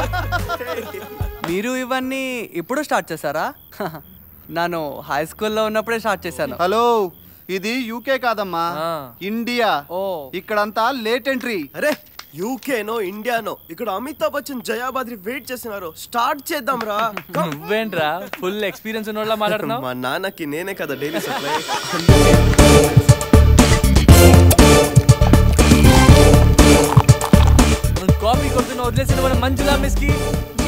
మీరు ఇవన్నీ ఇప్పుడు స్టార్ట్ చేశారా నేను హై స్కూల్లో ఉన్నప్పుడే స్టార్ట్ చేశాను హలో ఇది యూకే కాదమ్మా ఇండియా ఇక్కడంతా లేట్ ఎంట్రీ అరే యూకేనో ఇండియానో ఇక్కడ అమితాబ్ బచ్చన్ జయాబాద్రి వెయిట్ చేస్తున్నారు స్టార్ట్ చేద్దాం రా నువ్వేంట్రా ఫుల్ ఎక్స్పీరియన్స్ ఉన్న వాళ్ళ మాట్లాడుతున్నావు మా నాన్నకి నేనే కదా డైలీ సప్లై నువ్వు కాపీ కొడుతున్న వదిలేసిన మన మంజులా మిస్ కి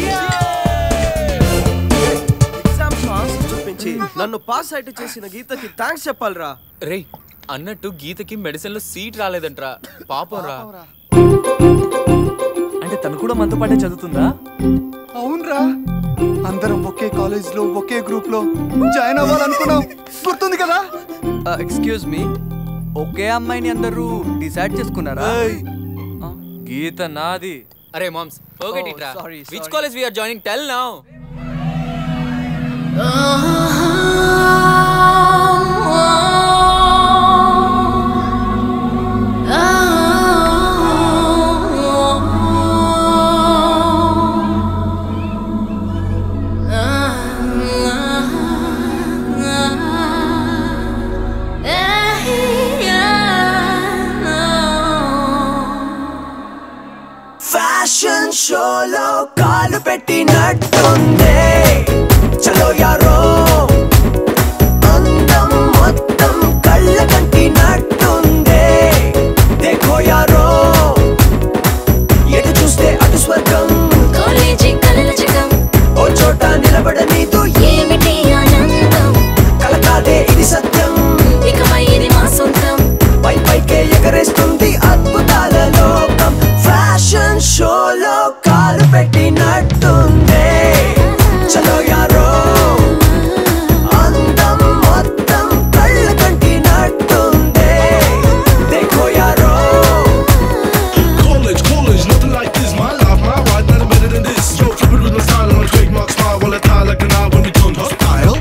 ఎగ్జామ్స్ ఆన్సర్ చూపించి నన్ను పాస్ అయిట్ చేసిన గీతకి థ్యాంక్స్ చెప్పాలిరా రే అన్నట్టు గీతకి మెడిసిన్ లో సీట్ రాలేదంట్రా పాపం రా అంటే తను కూడా మనతో పాటే చదువుతుందా అవునరా అందరం ఒకే కాలేజ్ లో ఒకే గ్రూప్ లో జాయిన్ అవ్వాలనుకున్నాం గుర్తుంది కదా ఎక్స్క్యూజ్ మీ ఒకే అమ్మాయిని అందరూ డిసైడ్ చేసుకున్నారా గీత నాది అరే మామ్స్ ఫర్గెట్ Oh, ఇట్ రా sorry, which sorry. College we are joining tell now fashion షోలో కాలు పెట్టినట్టుంది చలో యారో అందం మొత్తం కళ్ళ కంటినట్టుంది దేఖో యారో ఎటు చూస్తే అటు స్వర్గం కాలేజీ కలల జగం ఓ చోట నిలబడనీదు ఏమిటి ఆనందం కల కాదే ఇది సత్యం ఇకపై ఇది మా సొంతం పై పైకే ఎగరేస్తుంది అద్భుతాల లోకం ఫ్యాషన్ షోలో కాలు పెట్టినట్టుంది చలో యారో అందం మొత్తం కళ్ళ కంటినట్టుంది దేఖో యారో College, college, nothing like this. My life, my ride, nothing better than this. Yo, keep it with my style on a trademark smile while I tie like an eye when we done hostile.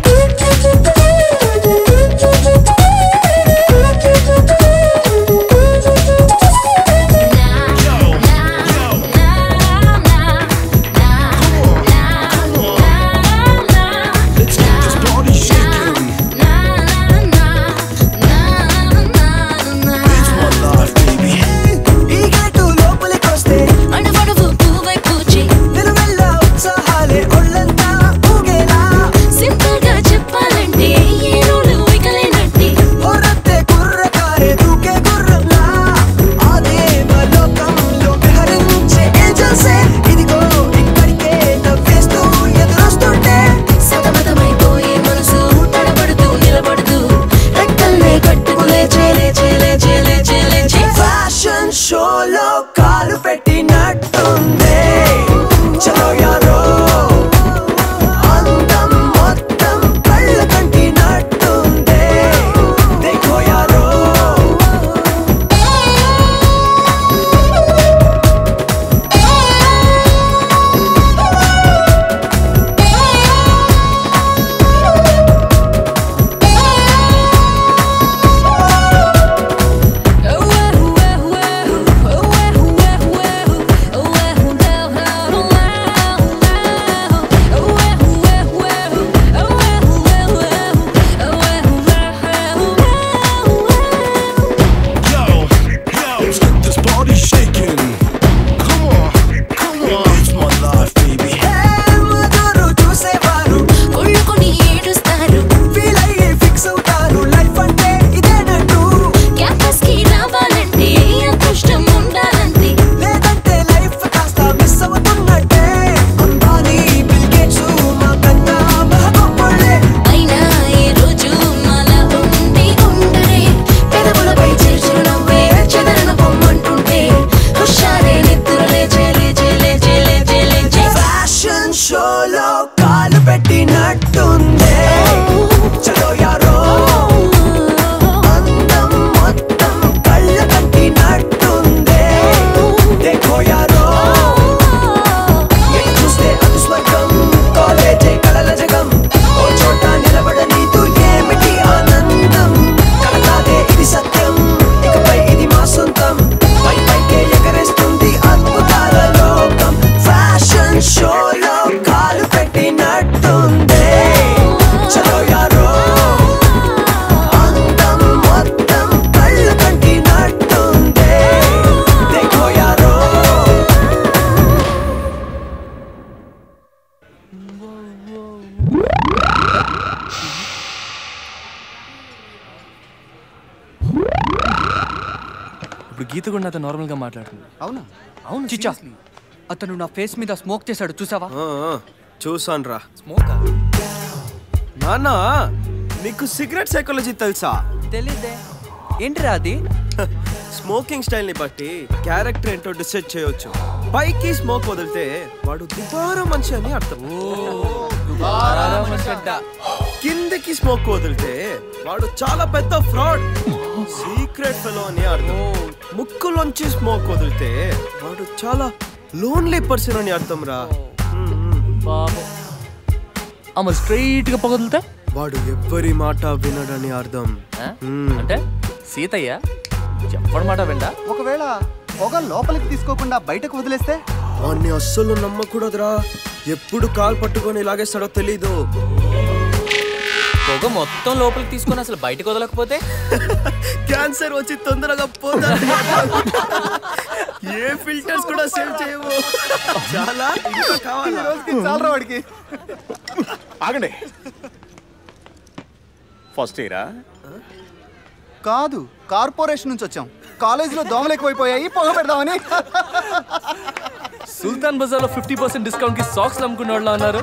Geeta కూడా నాతో నార్మల్గా మాట్లాడుతుంది అవునా అవును చిచ్చా అతను నా face మీద smoke చేశాడు చూసావా చూసాను రా స్మోక్ నాన్న మీకు సిగరెట్ సైకాలజీ తెలుసా తెలీదే ఏంటిరా అది స్మోకింగ్ స్టైల్ ని బట్టి క్యారెక్టర్ ఏంటో డిసైడ్ చేయొచ్చు పైకి స్మోక్ వదిలితే వాడు దుబారా మనిషి అని అర్థం కిందకి స్మోక్ వదిలితే వాడు చాలా పెద్ద ఫ్రాడ్ సీక్రెట్ ఫెలో అని అర్థం ముక్కులోంచి స్మోక్ వదిలితే వాడు చాలా లోన్లీ పర్సన్ అని అర్థం రా పాపం అమ్మ స్ట్రైట్ గా పొగదులుతా వాడు ఎవ్వరి మాట వినడని అర్థం అంటే సీతయ్య చెప్పడం మాట వెండా ఒకవేళ పొగ లోపలికి తీసుకోకుండా బయటకు వదిలేస్తే వాడిని అస్సలు నమ్మకూడదురా ఎప్పుడు కాలు పట్టుకొని లాగేస్తాడో తెలీదు పొగ మొత్తం లోపలికి తీసుకొని అసలు బయటకు వదలకపోతే క్యాన్సర్ వచ్చి తొందరగా పోతాడు ఏ ఫిల్టర్స్ కూడా సేవ్ చేయవు చాలా ఇంకా కావాలా చాలరా వాడికి ఆగండి ఫస్ట్ ఇయరా కాదు కార్పొరేషన్ నుంచి వచ్చాం కాలేజీలో దోమలు ఎక్కువైపోయాయి పొగ పెడదామని సుల్తాన్ బజార్ లో ఫిఫ్టీ పర్సెంట్ డిస్కౌంట్ కి సాక్స్ అమ్ముకునే వాళ్ళు అన్నారు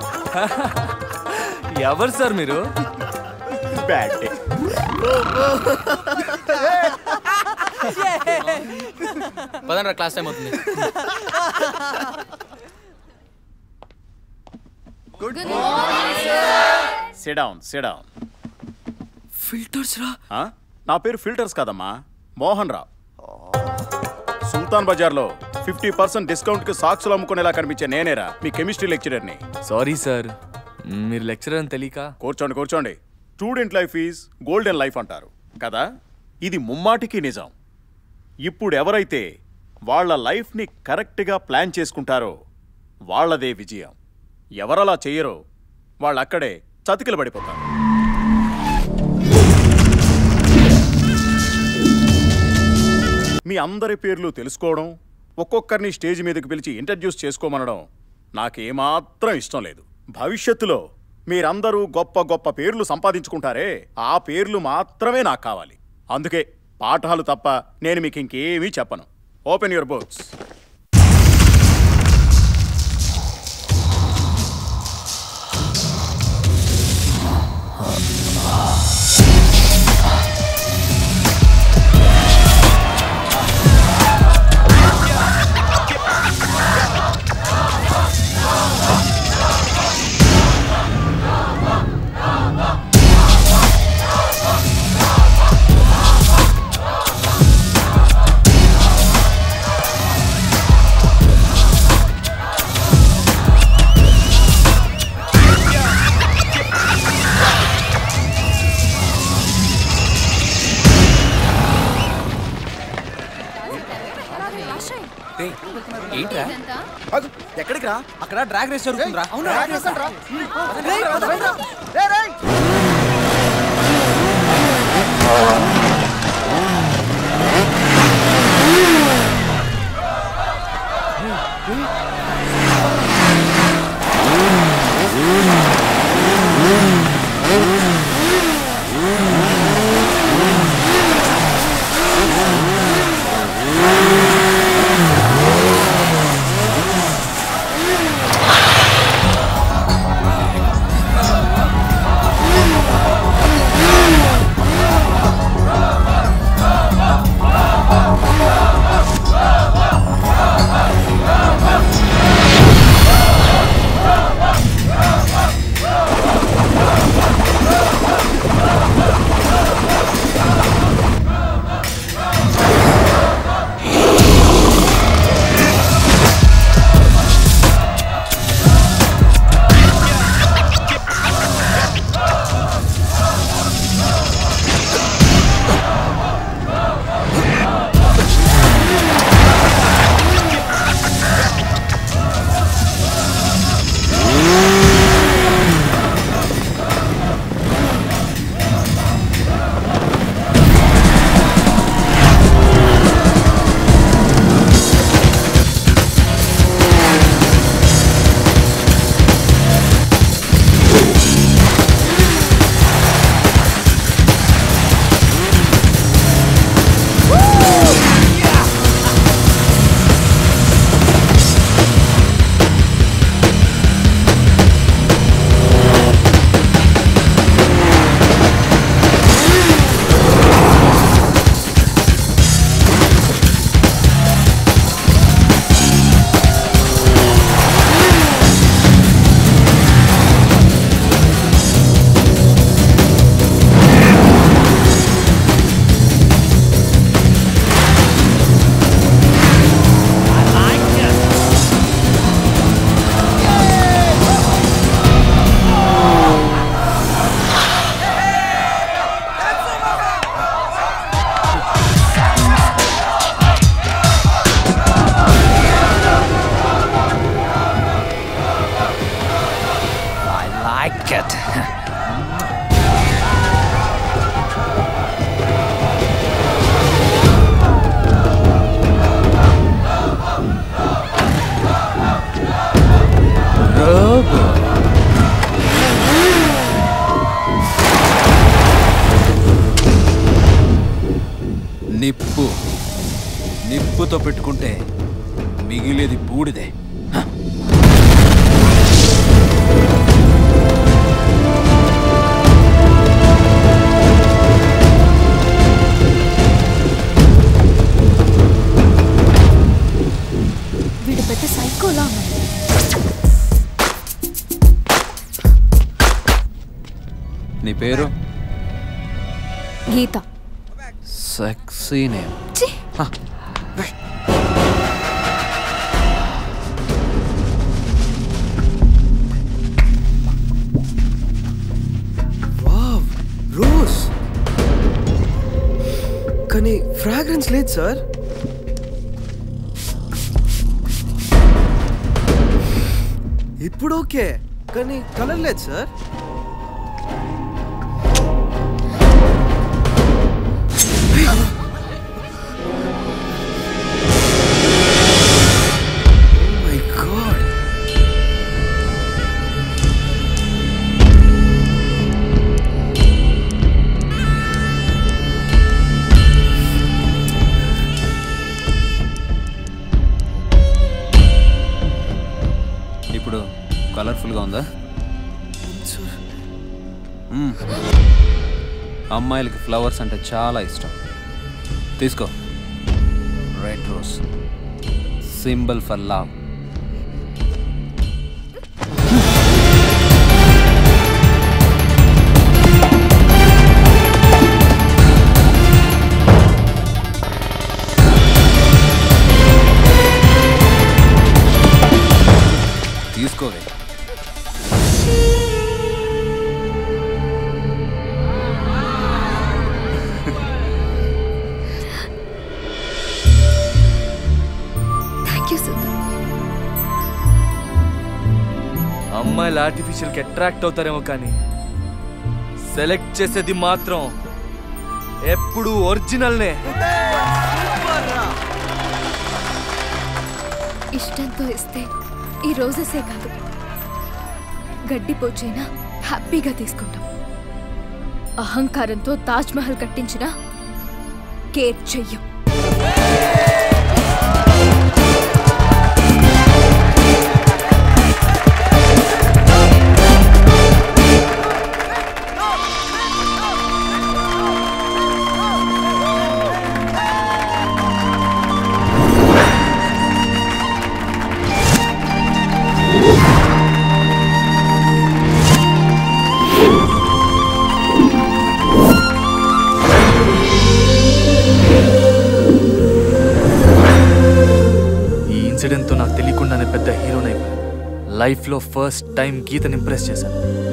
ఎవరు సార్ మీరు బ్యాడ్ డే పదండ్రా క్లాస్ టైం అవుతుంది గుడ్ సిడౌన్ సిడౌన్ ఫిల్టర్స్ రా నా పేరు ఫిల్టర్స్ కాదమ్మా మోహన్ రావు సుల్తాన్ బజార్లో ఫిఫ్టీ పర్సెంట్ డిస్కౌంట్ కి సాక్సులు అమ్ముకునేలా కనిపించే నేనేరా మీ కెమిస్ట్రీ లెక్చరర్ని సారీ సార్ మీరు లెక్చరర్ అని తెలియక కూర్చోండి కూర్చోండి student life is golden life అంటారు కదా ఇది ముమ్మాటికి నిజం ఇప్పుడు ఎవరైతే వాళ్ళ లైఫ్ని కరెక్ట్గా ప్లాన్ చేసుకుంటారో వాళ్ళదే విజయం ఎవరలా చెయ్యరో వాళ్ళక్కడే చతికిల పడిపోతారు మీ అందరి పేర్లు తెలుసుకోవడం ఒక్కొక్కరిని స్టేజ్ మీదకి పిలిచి ఇంట్రడ్యూస్ చేసుకోమనడం నాకేమాత్రం ఇష్టం లేదు భవిష్యత్తులో మీరందరూ గొప్ప గొప్ప పేర్లు సంపాదించుకుంటారే ఆ పేర్లు మాత్రమే నాకు కావాలి అందుకే పాఠాలు తప్ప నేను మీకు ఇంకేమీ చెప్పను ఓపెన్ యువర్ బుక్స్ ఏంట్రా ఎక్కడికి రా అక్కడ డ్రాగ్ రేస్ జరుగుతుందిరా అవునా? డ్రాగ్ రేస్ అంట్రా? రేయ్, పద, పద. రేయ్, రేయ్. ఆ నీతో పెట్టుకుంటే మిగిలేది బూడిదే వీడు పెద్ద సైకోలా ఉన్నాడు నీ పేరు గీత సెక్సీ నేమ్ ఛీ! వావ్ రోజ్ కానీ ఫ్రాగ్రెన్స్ లేదు సార్ ఇప్పుడు ఓకే కానీ కలర్ లేదు సార్ మై గాడ్ ఇప్పుడు కలర్ఫుల్గా ఉందా మ్మ్. అమ్మాయిలకి ఫ్లవర్స్ అంటే చాలా ఇష్టం తీసుకో red rose symbol for love తీసుకోవే థ్యాంక్ యూ సుధా అమ్మాయిలు ఆర్టిఫిషియల్కి అట్రాక్ట్ అవుతారేమో కానీ సెలెక్ట్ చేసేది మాత్రం ఎప్పుడు ఒరిజినల్నే ఇష్టంతో ఇస్తే ఈ రోజెసే కాదు గడ్డి పోచైనా హ్యాపీగా తీసుకుంటాం అహంకారంతో తాజ్ మహల్ కట్టించినా కేర్ చెయ్యం ఈ ఇన్సిడెంట్తో నాకు తెలియకుండానే పెద్ద హీరోని అయిపోయాను లైఫ్లో ఫస్ట్ టైం గీతని ఇంప్రెస్ చేశాను